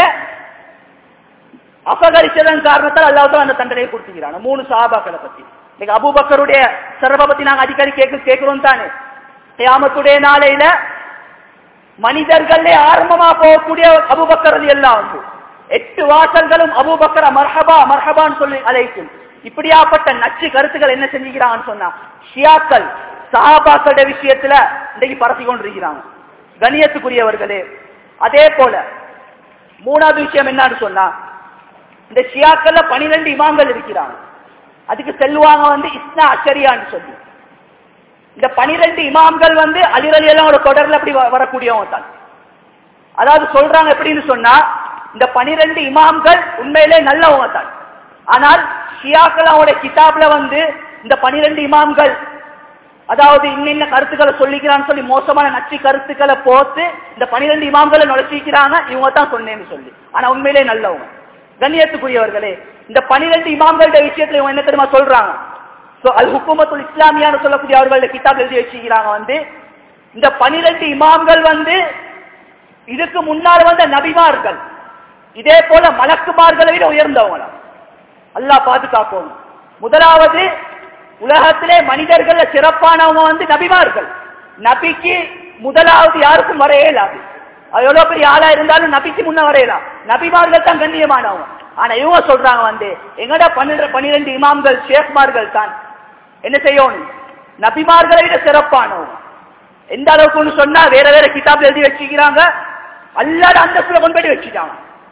அபகரிச்சதன் காரணத்தால் அல்லாஹ் அந்த தண்டனையை கொடுத்துக்கிறாங்க மூணு சஹாபாக்களை பத்தி இன்னைக்கு அபூபக்கருடைய சிறப்பை பத்தி நாங்க அடிக்கடி கேட்க கேட்கிறோம் தானே கியாமத்துடைய நாளையில மனிதர்களே ஆரம்பமா போகக்கூடிய அபூபக்கர் அலி எல்லாம் வந்து எட்டு வாசல்களும் அபூபக்கர மர்ஹபா மர்ஹபான்னு சொல்லி அழைக்கும் இப்படியாப்பட்ட நச்சு கருத்துக்கள் என்ன செஞ்சுக்கிறாங்கன்னு சொன்னா ஷியாக்கள் சஹாபாக்களுடைய விஷயத்துல இன்றைக்கு பரப்பி கொண்டிருக்கிறாங்க கணியத்துக்குரியவர்களே அதே போல மூணாவது விஷயம் என்னன்னு சொன்னா இந்த ஷியாக்கள்ல பனிரெண்டு இமாம்கள் இருக்கிறாங்க அதுக்கு செல்வாங்க வந்து இஸ்னா அச்சரியான்னு சொல்லி இந்த பனிரெண்டு இமாம்கள் வந்து அலிரலி எல்லாம் ஒரு தொடர்ல அப்படி வ- வரக்கூடியவங்க தான் அதாவது சொல்றாங்க எப்படின்னு சொன்னா இந்த பனிரெண்டு இமாம்கள் உண்மையிலே நல்லவங்க தான் ஆனால் ஷியாக்கள் அவங்களுடைய கிதாப்ல வந்து இந்த பனிரெண்டு இமாம்கள் அதாவது இன்ன கருத்துக்களை சொல்லிக்கிறான்னு சொல்லி மோசமான நச்சு கருத்துக்களை போட்டு இந்த பனிரெண்டு இமாம்களை நுழைச்சிக்கிறாங்க இவங்க தான் சொன்னேன்னு சொல்லி ஆனா உண்மையிலே நல்லவங்க கண்ணியத்துக்குரியவர்களே இந்த பனிரெண்டு இமாம்களோட விஷயத்துல இவங்க என்ன தெரியுமா சொல்றாங்க So, அல் ஹுக்குமத்துல் இஸ்லாமியான்னு சொல்லக்கூடிய அவர்களோட கிதாப் எழுதி வச்சுக்கிறாங்க வந்து இந்த பனிரெண்டு இமாம்கள் வந்து இதுக்கு முன்னால் வந்த நபிமார்கள் இதே போல மலக்குமார்களை விட உயர்ந்தவங்க அல்லாஹ் பாதுகாக்கணும் முதலாவது உலகத்திலே மனிதர்கள சிறப்பானவங்க வந்து நபிமார்கள் நபிக்கு முதலாவது யாருக்கும் வர இயலாது அது எவ்வளவு பெரிய ஆளா இருந்தாலும் நபிக்கு முன்ன வரையலாம் நபிமார்கள் தான் கண்ணியமானவங்க ஆனா இவங்க சொல்றாங்க வந்து எங்கடா பன்னிரண்டு பன்னிரெண்டு இமாம்கள் ஷேக்மார்கள் தான் என்ன செய்யணும் நபிமார்களை விட சிறப்பானவங்க எந்த அளவுக்குன்னு சொன்னா வேற வேற கிதாப் எழுதி வச்சுக்கிறாங்க அல்லாத அந்தஸ்துல கொண்டு போய் வச்சுட்டாங்க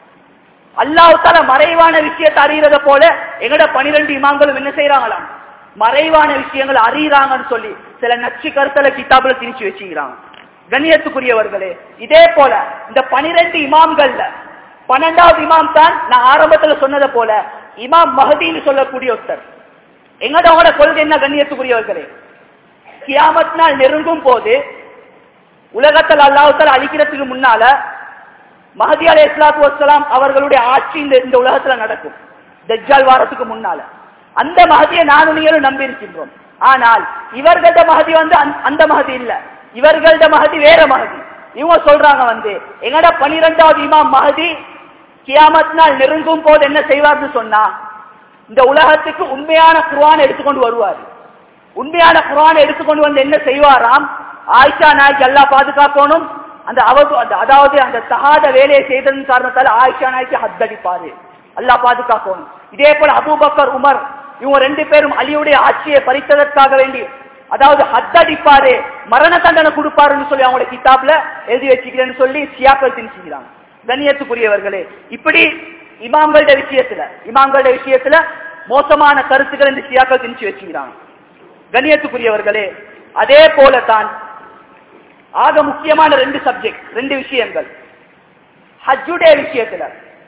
அல்லாஹால மறைவான விஷயத்தை அறியறத போல எங்கட பனிரெண்டு இமாம்களும் என்ன செய்யறாங்களாம் மறைவான விஷயங்கள் அறியறாங்கன்னு சொல்லி சில நச்சு கருத்தல கிதாபுல திணிச்சு வச்சுக்கிறாங்க கண்ணியத்துக்குரியவர்களே இதே போல இந்த பனிரெண்டு இமாம்கள்ல பன்னெண்டாவது இமாம் தான் நான் ஆரம்பத்துல சொன்னதை போல இமாம் மஹதின்னு சொல்லக்கூடிய ஒருத்தர் எங்கடோட கொள்கை என்ன கண்ணியத்துக்குரியவர்களே கியாமத் நாள் நெருங்கும் போது உலகத்தில் அல்லாஹால அழிக்கிறதுக்கு முன்னால மஹதி அலை இஸ்லாத்து வசலாம் அவர்களுடைய ஆட்சி இந்த இந்த உலகத்துல நடக்கும் தஜ்ஜால் வாரத்துக்கு முன்னால அந்த மகதியை நானும் நீங்களும் நம்பி இருக்கின்றோம் ஆனால் இவர்கள்ட மகதி வந்து அந்த- அந்த மகதி இல்ல இவர்கள்ட மகதி வேற மகதி இவங்க சொல்றாங்க வந்து எங்கட பனிரெண்டாவது இமாம் மகதி கியாமத் நாள் நெருங்கும் போது என்ன செய்வார்னு சொன்னா இந்த உலகத்துக்கு உண்மையான குர்ஆனை எடுத்துக்கொண்டு வருவார் உண்மையான குர்ஆனை எடுத்துக்கொண்டு வந்து என்ன செய்வாராம் ஆயிஷா நாய்க்கு எல்லாம் பாதுகாக்கணும் அந்த அவது அந்த- அதாவது அந்த தகாத வேலையை செய்ததன் காரணத்தால ஆயிஷா நாய்க்கு ஹத்தடிப்பாரு அல்லாஹ் பாதுகாக்கணும் இதே போல அபூபக்கர் உமர் இவங்க ரெண்டு பேரும் அலியுடைய ஆட்சியை பறித்ததற்காக வேண்டி அதாவது ஹத்தடிப்பாரு மரண தண்டனை கொடுப்பாருன்னு சொல்லி அவங்களோட கிதாப்ல எழுதி வச்சுக்கிறேன்னு சொல்லி சியாக்கள் திணிச்சுக்கிறாங்க கண்ணியத்துக்குரியவர்களே இப்படி இமாம்களோட விஷயத்துல இமாம்களோட விஷயத்துல மோசமான கருத்துக்கள் இந்த சியாக்கள் திணிச்சு வச்சுக்கிறாங்க கண்ணியத்துக்குரியவர்களே அதே போலதான் ஆக முக்கியமான ரெண்டு சப்ஜெக்ட் ரெண்டு விஷயங்கள் ஹஜ்ஜுடைய விஷயத்துல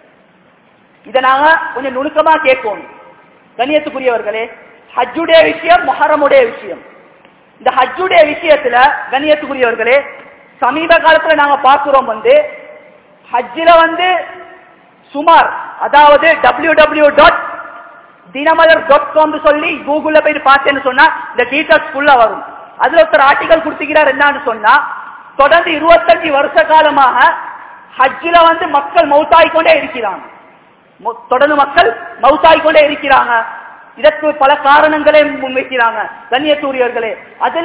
இத நாங்க கொஞ்சம் நுணுக்கமா கேட்கணும் கண்ணியத்துக்குரியவர்களே ஹஜ்ஜுடைய விஷயம் மொஹரமுடைய விஷயம் இந்த ஹஜ்ஜுடைய விஷயத்துல கண்ணியத்துக்குரியவர்களே சமீப காலத்துல நாங்க பார்க்கிறோம் வந்து ஹஜ்ஜில வந்து சுமார் அதாவது W W dot Dinamalar dot com சொல்லி கூகுள்ல போய் பார்த்தேன்னு சொன்னா இந்த டீட்டெயில்ஸ் ஃபுல்லா வரும் அதுல ஒருத்தர் ஆர்டிகல் கொடுத்துக்கிறார் என்னன்னு சொன்னா தொடர்ந்து இருபத்தஞ்சு வருஷ காலமாக ஹஜ்ஜில வந்து மக்கள் மௌத்தாய் கொண்டே இருக்கிறாங்க மொ- தொடர்ந்து மக்கள் மௌத்தாய் கொண்டே இருக்கிறாங்க இதற்கு பல காரணங்களை முன்வைக்கிறாங்க கண்ணியத்தூரியர்களே அதுல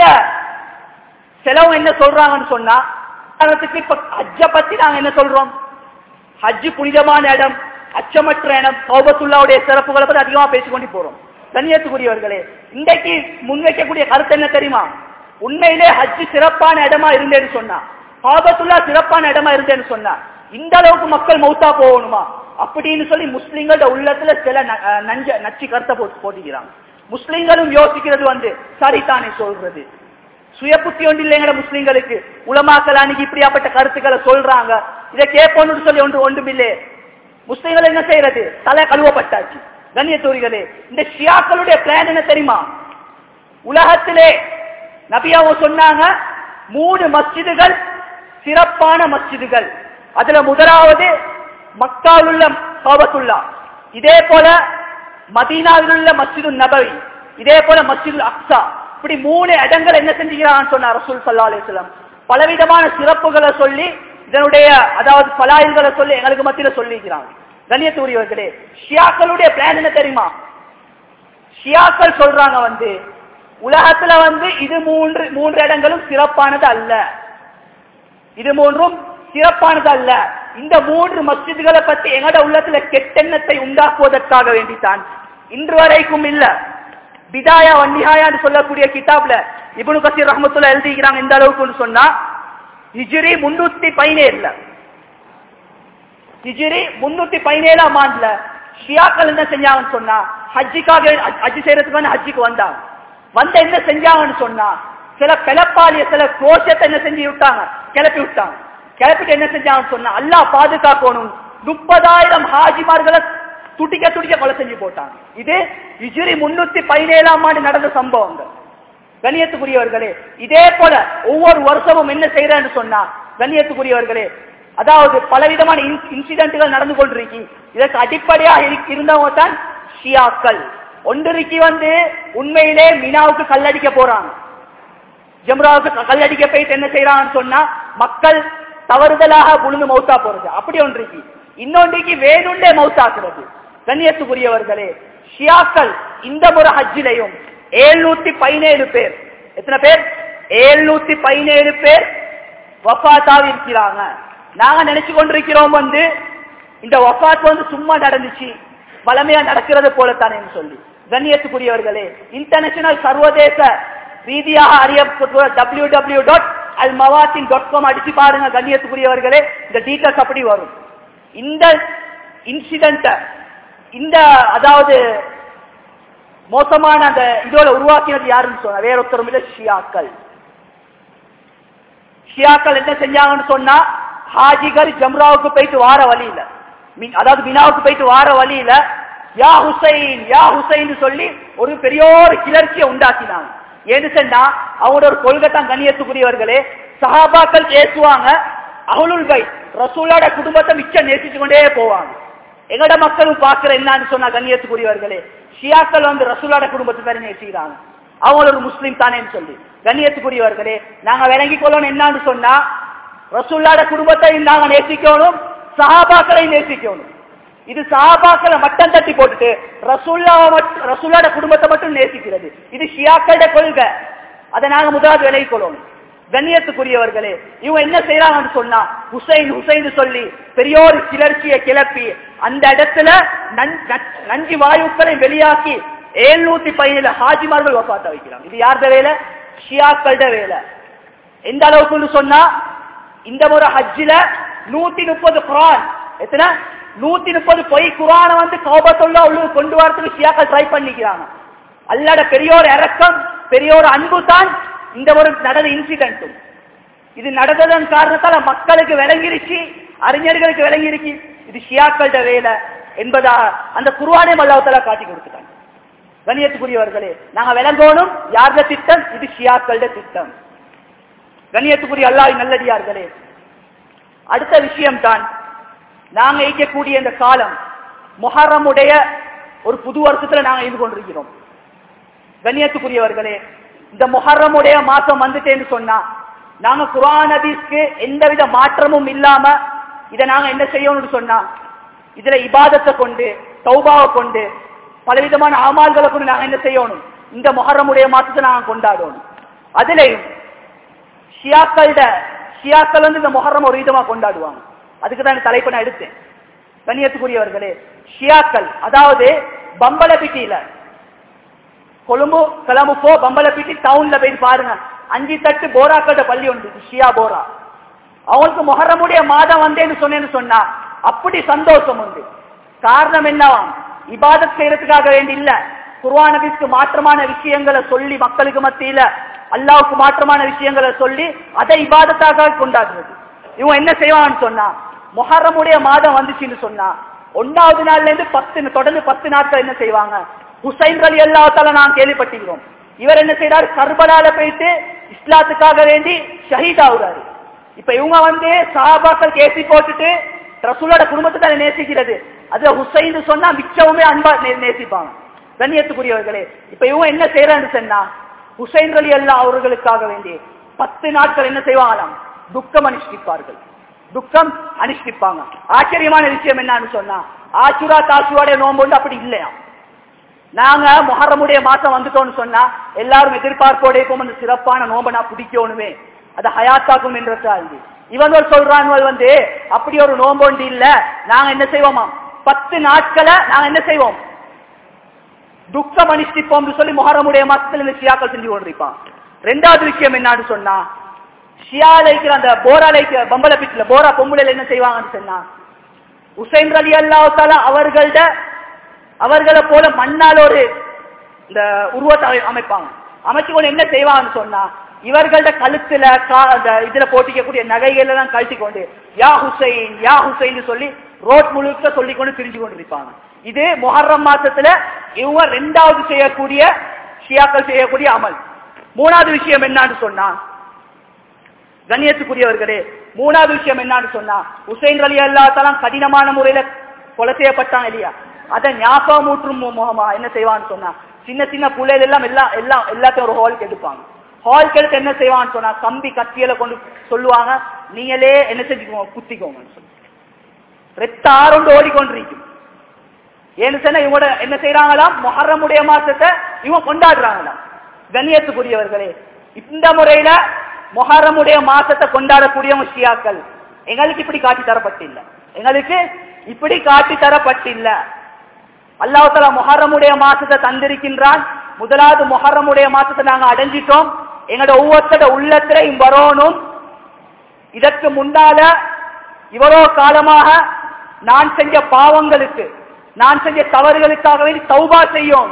செலவு என்ன சொல்றாங்கன்னு சொன்னா உதாரணத்துக்கு இப்ப ஹஜ்ஜ பத்தி நாங்க என்ன சொல்றோம் ஹஜ்ஜு புனிதமான இடம் அச்சமற்ற இடம் கௌபத்துல்லாவுடைய சிறப்புகளை பத்தி அதிகமா பேசிக்கொண்டு போறோம் கண்ணியத்துக்குரியவர்களே இன்றைக்கு முன்வைக்கக்கூடிய கருத்து என்ன தெரியுமா உண்மையிலே ஹஜ்ஜு சிறப்பான இடமா இருந்தேன்னு சொன்னா காபத்துல்லா சிறப்பான இடமா இருந்தேன்னு சொன்னா இந்த அளவுக்கு மக்கள் மௌத்தா போகணுமா அப்படின்னு சொல்லி முஸ்லிம்களோட உள்ளத்துல சில ந- அஹ் நஞ்ச நச்சு கருத்தை போட்டு போட்டுக்கிறாங்க முஸ்லிம்களும் யோசிக்கிறது வந்து சரிதானே சொல்றது சுய புத்தி ஒன்று இல்லைங்கிற முஸ்லிம்களுக்கு உலமாக்கல் அன்னைக்கு இப்படியாப்பட்ட கருத்துக்களை சொல்றாங்க இதை கேட்போம்னு சொல்லி ஒன்று ஒன்றுமில்லே முஸ்லிம்கள் என்ன செய்யறது தலை கழுவப்பட்டாச்சு கண்ணியத்தோரிகளே இந்த ஷியாக்களுடைய பிளான் என்ன தெரியுமா உலகத்திலே நபியாவோ சொன்னாங்க மூணு மஸ்ஜிதுகள் சிறப்பான மஸ்ஜிதுகள் அதுல முதலாவது மக்காவில் உள்ள காபத்துல்லா இதே போல மதீனாவில் உள்ள மஸ்ஜிது நபவி இதே போல மஸ்ஜிது அக்ஸா இப்படி மூணு இடங்கள் என்ன செஞ்சுக்கிறான்னு சொன்னார் ரசூல் சல்லா அலிஸ்லாம் பலவிதமான சிறப்புகளை சொல்லி இதனுடைய அதாவது பலாயில்களை சொல்லி எங்களுக்கு மத்தியில சொல்லிக்கிறாங்க கண்ணியத்துரியவர்களே ஷியாக்களுடைய பிளான் என்ன தெரியுமா ஷியாக்கள் சொல்றாங்க வந்து உலகத்துல வந்து இது மூன்று மூன்று இடங்களும் சிறப்பானது அல்ல இது மூன்றும் சிறப்பானது அல்ல இந்த மூன்று மஸ்ஜிதுகளை பத்தி எங்கட உள்ளத்துல கெட்டெண்ணத்தை உண்டாக்குவதற்காக வேண்டித்தான் இன்று வரைக்கும் இல்ல பிதாயா வன்னிஹாயான்னு சொல்லக்கூடிய கிதாப்ல இப்னு கசீர் ரஹமத்துல்லா எழுதிக்கிறாங்க இந்த அளவுக்குன்னு சொன்னா ஹிஜ்ரி முன்னூத்தி பதினேழுல ஹிஜ்ரி முன்னூத்தி பதினேழாம் ஆண்டுல ஷியாக்கள் என்ன செஞ்சாங்கன்னு சொன்னா ஹஜ்ஜிக்காக ஹஜ்ஜி செய்யறதுக்கு வந்து ஹஜ்ஜிக்கு வந்தாங்க வந்து என்ன செஞ்சாங்கன்னு சொன்னா சில பிளப்பாளிய சில கோஷத்தை என்ன செஞ்சு விட்டாங்க கிளப்பி விட்டாங்க கிளப்பிட்டு என்ன செஞ்சாங்கன்னு சொன்னா அல்லாஹ் பாதுகாக்கணும் முப்பதாயிரம் ஹாஜிமார்களை துடிக்க துடிக்க கொலை செஞ்சு போட்டாங்க இது ஹிஜ்ரி முன்னூத்தி பதினேழாம் ஆண்டு நடந்த சம்பவங்கள் கண்ணியத்துக்குரியவர்களே இதே போல ஒவ்வொரு வருஷமும் என்ன செய்யறேன்னு சொன்னா கண்ணியத்துக்குரியவர்களே அதாவது பலவிதமான இன்சிடென்ட்கள் நடந்து கொண்டிருக்கு இதற்கு அடிப்படையாக இரு- இருந்தவங்க தான் ஷியாக்கள் ஒன்றிற்கு வந்து உண்மையிலே மினாவுக்கு கல்லடிக்க போறாங்க ஜம்ராவுக்கு க- கல்லடிக்க போயிட்டு என்ன செய்யறாங்கன்னு சொன்னா மக்கள் தவறுதலாக விழுந்து மௌத்தா போறது அப்படி ஒன்றைக்கு இன்னொன்றைக்கு வேணுண்டே மௌத்தாக்குறது கண்ணியத்துக்குரியவர்களே ஷியாக்கள் இந்த முறை ஹஜ்ஜிலையும் ஏழ்நூத்தி பதினேழு பேர் எத்தனை பேர் ஏழ்நூத்தி பதினேழு பேர் வஃபாத்தாவி இருக்கிறாங்க நாங்க நினைச்சு கொண்டிருக்கிறோம் வந்து இந்த வஃபாத் வந்து சும்மா நடந்துச்சு வளமையா நடக்கிறது போலத்தானே சொல்லி கண்ணியத்துக்குரியவர்களே இன்டர்நேஷனல் சர்வதேச ரீதியாக அறியப்பட்ட டபிள்யூ டபிள்யூ டாட் அல் மவாத்தின் டாட் காம் அடிச்சு பாருங்க கண்ணியத்துக்குரியவர்களே இந்த டீட்டெயில்ஸ் அப்படி வரும் இந்த இன்சிடென்ட இந்த அதாவது மோசமான அந்த இதோட உருவாக்கினது யாருன்னு சொன்ன வேற ஒருத்தரும் இல்ல ஷியாக்கள் ஷியாக்கள் என்ன செஞ்சாங்கன்னு சொன்னா ஹாஜிகள் ஜம்ராவுக்கு போயிட்டு வார வழியில மீன் அதாவது மினாவுக்கு போயிட்டு வார வழியில யா ஹுசைன் யா ஹுசைன் சொல்லி ஒரு பெரிய ஒரு கிளர்ச்சியை உண்டாக்கினாங்க ஏன்னு சொன்னா அவங்களோட ஒரு கொள்கை தான் கண்ணியத்துக்குரியவர்களே சஹாபாக்கள் பேசுவாங்க அகுலுல் பை ரசூலோட குடும்பத்தை மிச்சம் நேசிச்சு கொண்டே போவாங்க எங்கட மக்களும் பாக்குற என்னன்னு சொன்னா கண்ணியத்துக்குரியவர்களே ஷியாக்கள் வந்து ரசூலோட குடும்பத்தை பேரை நேசிக்கிறாங்க அவங்க ஒரு முஸ்லீம் தானேன்னு சொல்லி கண்ணியத்துக்குரியவர்களே நாங்க விளங்கி கொள்ளணும் என்னன்னு சொன்னா ரசூல்லாட குடும்பத்தை நாங்க நேசிக்கணும் சஹாபாக்களை நேசிக்கணும் இது சஹாபாக்களை மட்டம் தட்டி போட்டுட்டு ரசூல்லா ரசூல்லாட குடும்பத்தை மட்டும் நேசிக்கிறது இது ஷியாக்களோட கொள்கை அதை நாங்க முதலாவது விலகி கொள்ளணும் கண்ணியத்துக்குரியவர்களே இவங்க என்ன செய்யறாங்கன்னு சொன்னா ஹுசைன் ஹுசைன் சொல்லி பெரிய ஒரு கிளர்ச்சியை கிளப்பி அந்த இடத்துல நஞ்சு வாயுக்களை வெளியாக்கி எழுநூத்தி பதினேழு ஹாஜிமார்கள் ஒப்பாத்த வைக்கிறாங்க இது யார்த வேலை ஷியாக்களோட வேலை எந்த அளவுக்கு சொன்னா இந்த முறை ஹஜ்ஜில நூத்தி முப்பது குரான் எத்தனை நூத்தி முப்பது பொய் குரான வந்து கோபத்துள்ள உள்ளூர் கொண்டு வரதுக்கு ஷியாக்கள் ட்ரை பண்ணிக்கிறாங்க அல்லாட பெரியோர் இறக்கம் பெரியோர் அன்பு தான் இந்த ஒரு நடந்த இன்சிடென்ட்டும் இது நடந்ததன் காரணத்தால மக்களுக்கு விளங்கிருச்சு அறிஞர்களுக்கு விளங்கிருச்சு இது ஷியாக்களோட வேலை என்பதா அந்த குருவானே மல்லாவத்தலா காட்டி கொடுத்துட்டாங்க கண்ணியத்துக்குரியவர்களே நாங்க விளங்கணும் யார்த திட்டம் இது ஷியாக்களோட திட்டம் கண்ணியத்துக்குரிய அல்லாஹ் நல்லடியார்களே அடுத்த விஷயம் தான் நாங்க ஈக்கக்கூடிய இந்த காலம் மொஹரமுடைய ஒரு புது வருஷத்துல நாங்க இருந்து கொண்டிருக்கிறோம் கண்ணியத்துக்குரியவர்களே இந்த மொஹரமுடைய மாசம் வந்துட்டேன்னு சொன்னா நாங்க குரான் ஹதீஸ்க்கு எந்தவித மாற்றமும் இல்லாம இதை நாங்க என்ன செய்யணும்னு சொன்னா இதுல இபாதத்தை கொண்டு சௌபாவை கொண்டு பலவிதமான ஆமால்களை கொண்டு நாங்க என்ன செய்யணும் இந்த மொஹரமுடைய மாசத்தை நாங்க கொண்டாடணும் அதுலயும் ஷியாக்களோட ஷியாக்கள் வந்து இந்த மொஹரம் ஒரு விதமா கொண்டாடுவாங்க அதுக்கு தான் தலைப்பு நான் எடுத்தேன் கண்ணியத்துக்குரியவர்களே ஷியாக்கள் அதாவது பம்பலப்பிட்டியில கொழும்பு கிளம்புப்போ பம்பலப்பிட்டி டவுன்ல போய் பாருங்க அஞ்சு தட்டு போராக்களோட பள்ளி உண்டு ஷியா போரா அவங்களுக்கு மொஹரமுடைய மாதம் வந்தேன்னு சொன்னேன்னு சொன்னா அப்படி சந்தோஷம் உண்டு காரணம் என்னவாம் இபாதத் செய்யறதுக்காக வேண்டி இல்ல குர்வானபிஸ்க்கு மாற்றமான விஷயங்களை சொல்லி மக்களுக்கு மத்தியில அல்லாவுக்கு மாற்றமான விஷயங்களை சொல்லி அதை இபாதத்தாக கொண்டாடுறது இவங்க என்ன செய்வாங்கன்னு சொன்னா மொஹரமுடைய மாதம் வந்துச்சுன்னு சொன்னா ஒன்னாவது நாள்ல இருந்து பத்து தொடர்ந்து பத்து நாட்கள் என்ன செய்வாங்க ஹுசைன் அலி அல்லாத்தால நான் கேள்விப்பட்டிருக்கிறோம் இவர் என்ன செய்யறாரு கர்பலால போயிட்டு இஸ்லாத்துக்காக வேண்டி ஷஹீத் ஆகுறாரு இப்ப இவங்க வந்து சஹாபாக்கள் கேசி போட்டுட்டு ரசூலோட குடும்பத்தை தான் நேசிக்கிறது அதுல ஹுசைன் சொன்னா மிச்சமுமே அன்பா நே- நேசிப்பாங்க கண்ணியத்துக்குரியவர்களே இப்ப இவங்க என்ன செய்யறான்னு சொன்னா ஹுசைன் அலி அல்லா அவர்களுக்காக வேண்டி பத்து நாட்கள் என்ன செய்வாங்களாம் துக்கம் அனுஷ்டிப்பார்கள் துக்கம் அனுஷ்டிப்பாங்க ஆச்சரியமான விஷயம் என்னன்னு சொன்னா ஆச்சுரா தாசுவாடைய நோன்பு வந்து அப்படி இல்லையா நாங்க மொஹரமுடைய மாசம் வந்துட்டோம்னு சொன்னா எல்லாரும் எதிர்பார்ப்போட இருக்கும் அந்த சிறப்பான நோம்பை நான் பிடிக்கணுமே அது ஹயாத்தாக்கும் என்றதா இருந்து இவங்க சொல்றாங்க வந்து அப்படி ஒரு நோம்பு ஒன்று இல்ல நாங்க என்ன செய்வோமா பத்து நாட்களை நாங்க என்ன செய்வோம் துக்கம் அனுஷ்டிப்போம் சொல்லி மொஹரமுடைய மாசத்துல இந்த ஷியாக்கள் செஞ்சு கொண்டிருப்பான் ரெண்டாவது விஷயம் என்னன்னு சொன்னா ஷியா லைக்கிற அந்த போரா லைக்கிற பம்பள பிச்சுல போரா பொம்பளைல என்ன செய்வாங்கன்னு சொன்னா உசைன் அலி அல்லாஹால அவர்கள்ட அவர்களை போல மண்ணால் ஒரு இந்த உருவத்தை அமை- அமைப்பாங்க அமைச்சு கொண்டு என்ன செய்வாங்கன்னு சொன்னா இவர்கள்ட கழுத்துல கா- அந்த இதுல போட்டிக்கக்கூடிய நகைகள் எல்லாம் கழட்டி கொண்டு யா ஹுசைன் யா ஹுசைன் சொல்லி ரோட் முழுக்க சொல்லி கொண்டு திரிஞ்சு கொண்டு இருப்பாங்க இது முஹர்ரம் மாசத்துல இவங்க ரெண்டாவது செய்யக்கூடிய ஷியாக்கள் செய்யக்கூடிய அமல் மூணாவது விஷயம் என்னன்னு சொன்னா கண்ணியத்துக்குரியவர்களே மூணாவது விஷயம் என்னன்னு சொன்னா உசைன் அலி அல்லாத்தாலாம் கடினமான முறையில கொலை செய்யப்பட்டாங்க இல்லையா அதை ஞாபகம் ஊற்றும் முகமா என்ன செய்வான்னு சொன்னா சின்ன சின்ன புள்ளைகள் எல்லாம் எல்லாம் எல்லாம் எல்லாத்தையும் ஒரு ஹாலுக்கு எடுப்பாங்க ஹாலுக்கு எடுத்து என்ன செய்வான்னு சொன்னா கம்பி கத்தியில கொண்டு சொல்லுவாங்க நீங்களே என்ன செஞ்சுக்கோங்க குத்திக்கோங்கன்னு சொல்லி ரெத்த ஆரோண்டு ஓடிக்கொண்டிருக்கும் ஏன்னு சொன்னா இவங்களோட என்ன செய்யறாங்களாம் மொஹரமுடைய மாசத்தை இவங்க கொண்டாடுறாங்களாம் கண்ணியத்துக்குரியவர்களே இந்த முறையில மொஹரமுடைய மாசத்தை கொண்டாடக்கூடியவங்க ஷியாக்கள் எங்களுக்கு இப்படி காட்டி தரப்பட்டில்ல எங்களுக்கு இப்படி காட்டி தரப்பட்டில்ல அல்லாஹால மொஹரமுடைய மாசத்தை தந்திருக்கின்றான் முதலாவது மொஹரமுடைய மாசத்தை நாங்க அடைஞ்சிட்டோம் எங்களோட ஒவ்வொருத்தட உள்ளத்திலையும் வரணும் இதற்கு முன்னால இவரோ காலமாக நான் செஞ்ச பாவங்களுக்கு நான் செஞ்ச தவறுகளுக்காக வேண்டி தௌபா செய்யும்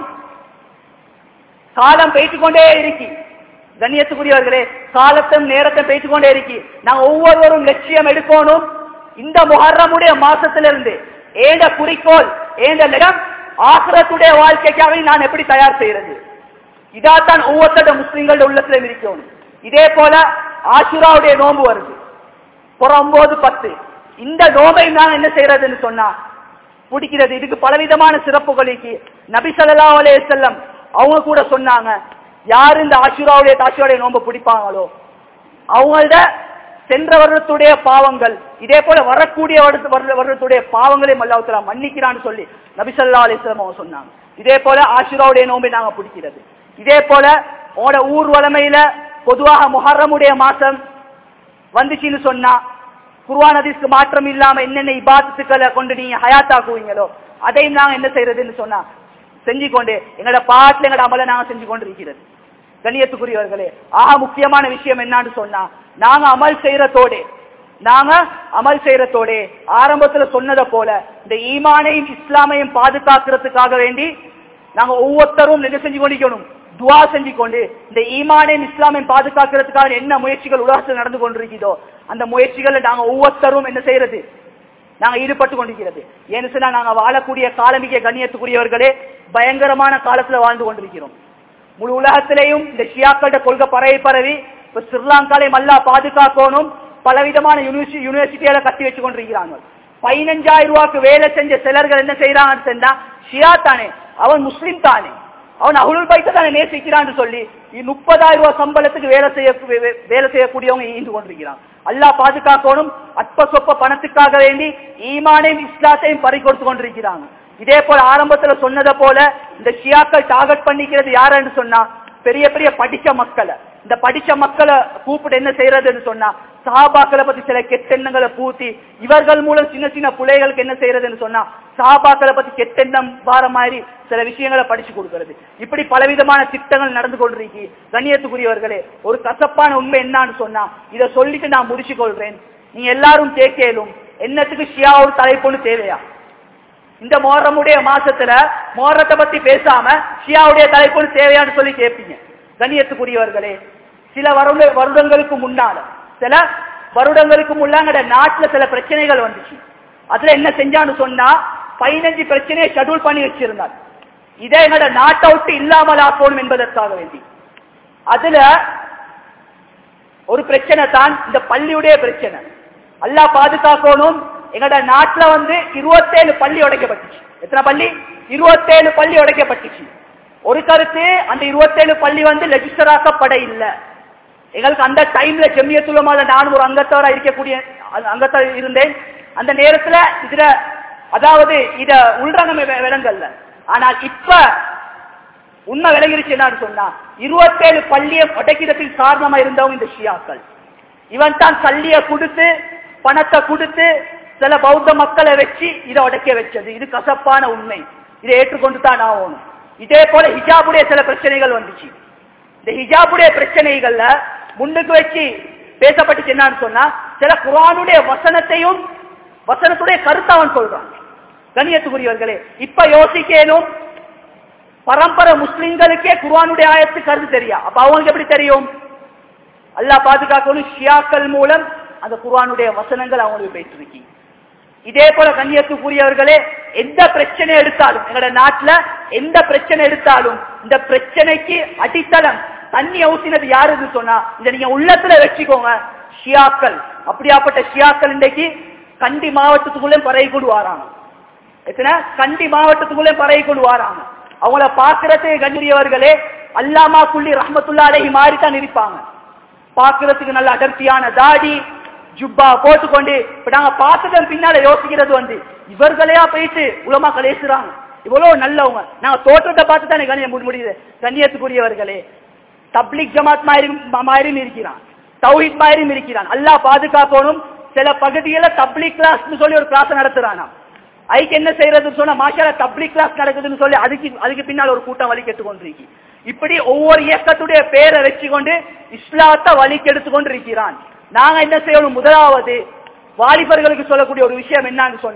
காலம் பேசிக் கொண்டே இருக்கி கண்ணியத்துக்குரியவர்களே காலத்தும் நேரத்தை பேசிக் கொண்டே இருக்கி நாங்க ஒவ்வொருவரும் லட்சியம் எடுக்கணும் இந்த முஹர்ரமுடைய மாசத்திலிருந்து ஏண்ட குறிக்கோள் ஏண்ட இடம் ஆசிரத்துடைய வாழ்க்கைக்காக நான் எப்படி தயார் செய்யறது இதாத்தான் ஒவ்வொருத்தட முஸ்லிம்களோட உள்ளத்துல இருக்கணும் இதே போல ஆசுராவுடைய நோன்பு வருது புறம் ஒன்பது பத்து இந்த நோம்பை நான் என்ன செய்யறதுன்னு சொன்னா பிடிக்கிறது இதுக்கு பலவிதமான சிறப்புகளுக்கு நபி ஸல்லல்லாஹு அலைஹி வஸல்லம் அவங்க கூட சொன்னாங்க யார் இந்த ஆசுராவுடைய தாசுராவுடைய நோன்பை பிடிப்பாங்களோ அவங்களோட சென்ற வருடத்துடைய பாவங்கள் இதே போல வரக்கூடிய வருட- வருட- வருடத்துடைய பாவங்களையும் அல்லாஹ் மன்னிக்கிறான்னு சொல்லி நபி ஸல்லல்லாஹு அலைஹி வஸல்லம் அவங்க சொன்னாங்க இதே போல ஆசுராவுடைய நோன்பை நாங்க பிடிக்கிறது இதே போல உங்களோட ஊர் வளமையில பொதுவாக முஹர்ரமுடைய மாசம் வந்துச்சுன்னு சொன்னா குர்ஆன் ஹதீஸ்க்கு மாற்றம் இல்லாம என்னென்ன இபாதத்துக்களை கொண்டு நீங்க ஹயாத்தாக்குவீங்களோ அதையும் நாங்க என்ன செய்யறதுன்னு சொன்னா செஞ்சு கொண்டு எங்களோட பாட்டுல எங்களோட அமலை நாங்க செஞ்சு கொண்டு இருக்கிறது கண்ணியத்துக்குரியவர்களே ஆக முக்கியமான விஷயம் என்னன்னு சொன்னா நாங்க அமல் செய்யறதோட நாங்க அமல் செய்யறதோட ஆரம்பத்துல சொன்னதை போல இந்த ஈமானையும் இஸ்லாமையும் பாதுகாக்கிறதுக்காக வேண்டி நாங்க ஒவ்வொருத்தரும் என்ன செஞ்சு கொண்டிருக்கணும் துவா செஞ்சு கொண்டு இந்த ஈமானையும் இஸ்லாமையும் பாதுகாக்கிறதுக்காக என்ன முயற்சிகள் உலகத்தில் நடந்து கொண்டிருக்கிறதோ அந்த முயற்சிகளை நாங்க ஒவ்வொருத்தரும் என்ன செய்யறது நாங்க ஈடுபட்டு கொண்டிருக்கிறது ஏன்னு சொன்னா நாங்க வாழக்கூடிய காலமிக கண்ணியத்துக்குரியவர்களே பயங்கரமான காலத்துல வாழ்ந்து கொண்டிருக்கிறோம் முழு உலகத்திலேயும் இந்த ஷியாக்களோட கொள்கை பரவி பரவி இப்ப ஸ்ரீலங்காலையும் நல்லா பாதுகாக்கணும் பலவிதமான யூனிவர்சிட்டி யூனிவர்சிட்டியால கட்டி வச்சு கொண்டிருக்கிறாங்க பதினஞ்சாயிரம் ரூபாய்க்கு வேலை செஞ்ச சிலர்கள் என்ன செய்யறாங்கன்னு சொன்னா ஷியா தானே அவன் முஸ்லிம் தானே அவன் அகுலுல் பைத்த தானே நேசிக்கிறான்னு சொல்லி முப்பதாயிரம் ரூபாய் சம்பளத்துக்கு வேலை செய்ய வே- வே- வேலை செய்யக்கூடியவங்க ஈண்டு கொண்டிருக்கிறான் அல்லாஹ் பாதுகாக்கணும் அற்ப சொப்ப பணத்துக்காக வேண்டி ஈமானையும் இஸ்லாத்தையும் பறி கொடுத்து கொண்டிருக்கிறாங்க இதே போல ஆரம்பத்துல சொன்னதை போல இந்த ஷியாக்கள் டார்கெட் பண்ணிக்கிறது யாருன்னு சொன்னா பெரிய பெரிய படிச்ச மக்களை இந்த படிச்ச மக்களை கூப்பிட்டு என்ன செய்யறதுன்னு சொன்னா சஹாபாக்களை பத்தி சில கெட்டெண்ணங்களை பூத்தி இவர்கள் மூலம் சின்ன சின்ன பிள்ளைகளுக்கு என்ன செய்யறதுன்னு சொன்னா சஹாபாக்களை பத்தி கெட்டெண்ணம் வார மாதிரி சில விஷயங்களை படிச்சு கொடுக்கிறது இப்படி பலவிதமான திட்டங்கள் நடந்து கொண்டிருக்கு கண்ணியத்துக்குரியவர்களே ஒரு கசப்பான உண்மை என்னன்னு சொன்னா இதை சொல்லிட்டு நான் முடிச்சு கொள்றேன் நீங்க எல்லாரும் கேட்கலும் என்னத்துக்கு ஷியா ஒரு தலைப்புன்னு தேவையா இந்த மோரமுடைய மாசத்துல மோரத்தை பத்தி பேசாம ஷியாவுடைய தலைப்புன்னு தேவையான்னு சொல்லி கேட்பீங்க கண்ணியத்துக்குரியவர்களே சில வருட வருடங்களுக்கு முன்னால சில வருடங்களுக்கு முன்னாங்கட நாட்டுல சில பிரச்சனைகள் வந்துச்சு அதுல என்ன செஞ்சான்னு சொன்னா பதினஞ்சு பிரச்சனையை ஷெட்யூல் பண்ணி வச்சிருந்தார் இதை எங்களோட நாட்டை விட்டு இல்லாமல் ஆக்கணும் என்பதற்காக வேண்டி அதுல ஒரு பிரச்சனை தான் இந்த பள்ளியுடைய பிரச்சனை அல்லாஹ் பாதுகாக்கணும் எங்களோட நாட்டுல வந்து இருபத்தேழு பள்ளி உடைக்கப்பட்டுச்சு எத்தனை பள்ளி இருபத்தேழு பள்ளி உடைக்கப்பட்டுச்சு ஒரு கருத்து அந்த இருபத்தேழு பள்ளி வந்து லெஜிஸ்டர் ஆக்கப்பட இல்லை எங்களுக்கு அந்த டைம்ல ஜெமியத்துலமால நான் ஒரு அங்கத்தவரா இருக்கக்கூடிய அ- அங்கத்தவர் இருந்தேன் அந்த நேரத்துல இதுல அதாவது இத உள்ரங்கம் வி- விளங்கல்ல ஆனால் இப்ப உண்மை விளங்கிருச்சு என்னன்னு சொன்னா இருபத்தேழு பள்ளியை உடைக்கிறதுக்கு காரணமா இருந்தவங்க இந்த ஷியாக்கள் இவன் தான் சல்லிய கொடுத்து பணத்தை கொடுத்து சில பௌத்த மக்களை வச்சு இதை உடைக்க வச்சது இது கசப்பான உண்மை இதை ஏற்றுக்கொண்டு தான் ஆகணும் இதே போல ஹிஜாபுடைய சில பிரச்சனைகள் வந்துச்சு இந்த ஹிஜாபுடைய பிரச்சனைகள்ல முன்னுக்கு வச்சு பேசப்பட்டுச்சு என்னன்னு சொன்னா சில குர்ஆனுடைய வசனத்தையும் வசனத்துடைய கருத்தை அவன் சொல்றான் கண்ணியத்துக்குரியவர்களே இப்ப யோசிக்கணும் பரம்பரை முஸ்லிம்களுக்கே குர்ஆனுடைய ஆயத்து கருத்து தெரியா அப்ப அவங்களுக்கு எப்படி தெரியும் அல்லாஹ் பாதுகாக்கணும் ஷியாக்கள் மூலம் அந்த குர்ஆனுடைய வசனங்கள் அவங்களுக்கு போயிட்டு இதே போல கண்ணியத்துக்குரியவர்களே எந்த பிரச்சனை எடுத்தாலும் எங்களோட நாட்டுல எந்த பிரச்சனை எடுத்தாலும் இந்த பிரச்சனைக்கு அடித்தளம் தண்ணி ஊசினது யாருன்னு சொன்னா இதை நீங்க உள்ளத்துல வச்சுக்கோங்க ஷியாக்கள் அப்படியாப்பட்ட ஷியாக்கள் இன்றைக்கு கண்டி மாவட்டத்துக்குள்ளே பறவை கொண்டு வராங்க எத்தனை கண்டி மாவட்டத்துக்குள்ளே பறவை கொண்டு வராங்க அவங்கள பாக்குறதுக்கு கண்ணியவர்களே அல்லாமா குள்ளி ரஹமத்துல்லா அலைஹி மாதிரி தான் இருப்பாங்க பாக்குறதுக்கு நல்ல அடர்த்தியான தாடி ஜுப்பா போட்டுக்கொண்டு இப்ப நாங்க பார்த்ததன் பின்னால யோசிக்கிறது வந்து இவர்களையா போயிட்டு உலமா கலேசுறாங்க இவ்வளவு நல்லவங்க நாங்க தோற்றத்தை பார்த்து தானே கண்ணிய முடியுது கண்ணியத்துக்குரியவர்களே தப்லிக் ஜமாத் மாதிரி மாதிரியும் இருக்கிறான் தௌஹித் மாதிரியும் இருக்கிறான் அல்லாஹ் பாதுகாக்கணும் சில பகுதியில தப்லிக் கிளாஸ் சொல்லி ஒரு கிளாஸ் நடத்துறானா அதுக்கு என்ன செய்யறதுன்னு சொன்னா மாஷால தப்லிக் கிளாஸ் நடக்குதுன்னு சொல்லி அதுக்கு அதுக்கு பின்னால் ஒரு கூட்டம் வழி கெட்டு கொண்டிருக்கு இப்படி ஒவ்வொரு இயக்கத்துடைய பேரை வச்சுக்கொண்டு இஸ்லாத்தை வழி கெடுத்து கொண்டு இருக்கிறான் நாங்க என்ன செய்யணும் முதலாவது வாலிபர்களுக்கு சொல்லக்கூடிய ஒரு விஷயம் என்னன்னு சொன்னா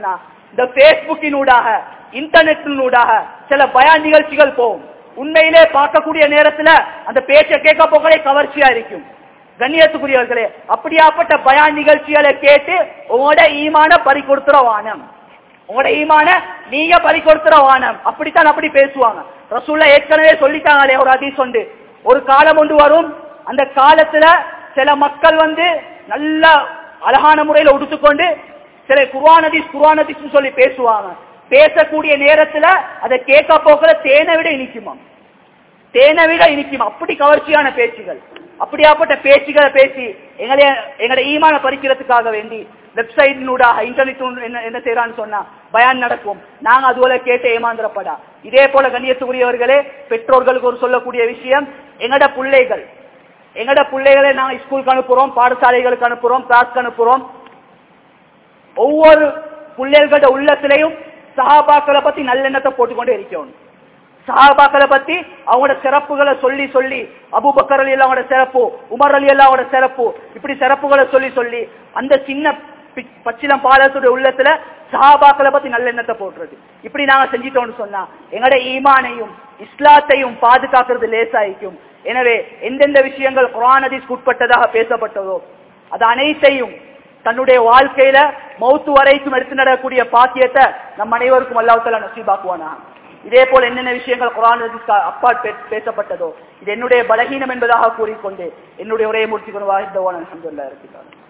இந்த பேஸ்புக்கினூடாக இன்டர்நெட்டினூடாக சில பயான் நிகழ்ச்சிகள் போகும் உண்மையிலே பார்க்கக்கூடிய நேரத்துல அந்த பேச்சை கேட்க போகலே கவர்ச்சியா இருக்கும் கண்ணியத்துக்குரியவர்களே அப்படியாப்பட்ட பயான் நிகழ்ச்சிகளை கேட்டு உங்களோட ஈமான பறி கொடுத்துற வானம் உங்களோட ஈமான நீங்க பறி கொடுத்துற வானம் அப்படித்தான் அப்படி பேசுவாங்க ரசூல்லா ஏற்கனவே சொல்லிட்டாங்களே ஒரு அதி சொண்டு ஒரு காலம் ஒன்று வரும் அந்த காலத்துல சில மக்கள் வந்து நல்ல அழகான முறையில உடுத்துக்கொண்டு சில குர்வானதிஸ் குர்வானதிஸ் சொல்லி பேசுவாங்க பேசக்கூடிய நேரத்துல அதை கேட்க போகல தேனை விட இனிக்குமா தேனை விட இனிக்குமா அப்படி கவர்ச்சியான பேச்சுகள் அப்படியாப்பட்ட பேச்சுகளை பேசி எங்களை எங்களை ஈமான பறிக்கிறதுக்காக வேண்டி வெப்சைட்டினூடாக இன்டர்நெட் என்ன என்ன செய்யறான்னு சொன்னா பயான் நடக்கும் நாங்க அதுபோல கேட்டு ஏமாந்திரப்படா இதே போல கண்ணியத்துக்குரியவர்களே பெற்றோர்களுக்கு ஒரு சொல்லக்கூடிய விஷயம் எங்கட பிள்ளைகள் எங்கட பிள்ளைகளை நாங்க ஸ்கூலுக்கு அனுப்புறோம் பாடசாலைகளுக்கு அனுப்புறோம் கிளாஸ்க்கு அனுப்புறோம் ஒவ்வொரு பிள்ளைகளோட உள்ளத்திலையும் சஹாபாக்களை பத்தி நல்லெண்ணத்தை போட்டுக்கொண்டே இருக்கணும் சஹாபாக்களை பத்தி அவங்களோட சிறப்புகளை சொல்லி சொல்லி அபுபக்கர் அலி அல்லாவோட சிறப்பு உமர் அலி அல்லாவோட சிறப்பு இப்படி சிறப்புகளை சொல்லி சொல்லி அந்த சின்ன பி- பச்சிலம் பாலத்துடைய உள்ளத்துல சஹாபாக்களை பத்தி நல்லெண்ணத்தை போட்டுறது இப்படி நாங்க செஞ்சிட்டோம்னு சொன்னா எங்களோட ஈமானையும் இஸ்லாத்தையும் பாதுகாக்கிறது லேசாயிக்கும் எனவே எந்தெந்த விஷயங்கள் குரான் ஹதீஸ்க்கு உட்பட்டதாக பேசப்பட்டதோ அது அனைத்தையும் தன்னுடைய வாழ்க்கையில மௌத்து வரைக்கும் எடுத்து நடக்கூடிய பாக்கியத்தை நம் அனைவருக்கும் அல்லாஹால நசீபாக்குவானா இதே போல என்னென்ன விஷயங்கள் குரான் ஹதீஸ்க்கு அப்பால் பே- பேசப்பட்டதோ இது என்னுடைய பலகீனம் என்பதாக கூறிக்கொண்டு என்னுடைய உரையை முடிச்சு கொண்டு வாழ்ந்தவான் அல்ஹம்துலில்லாஹ் இருக்கிறார்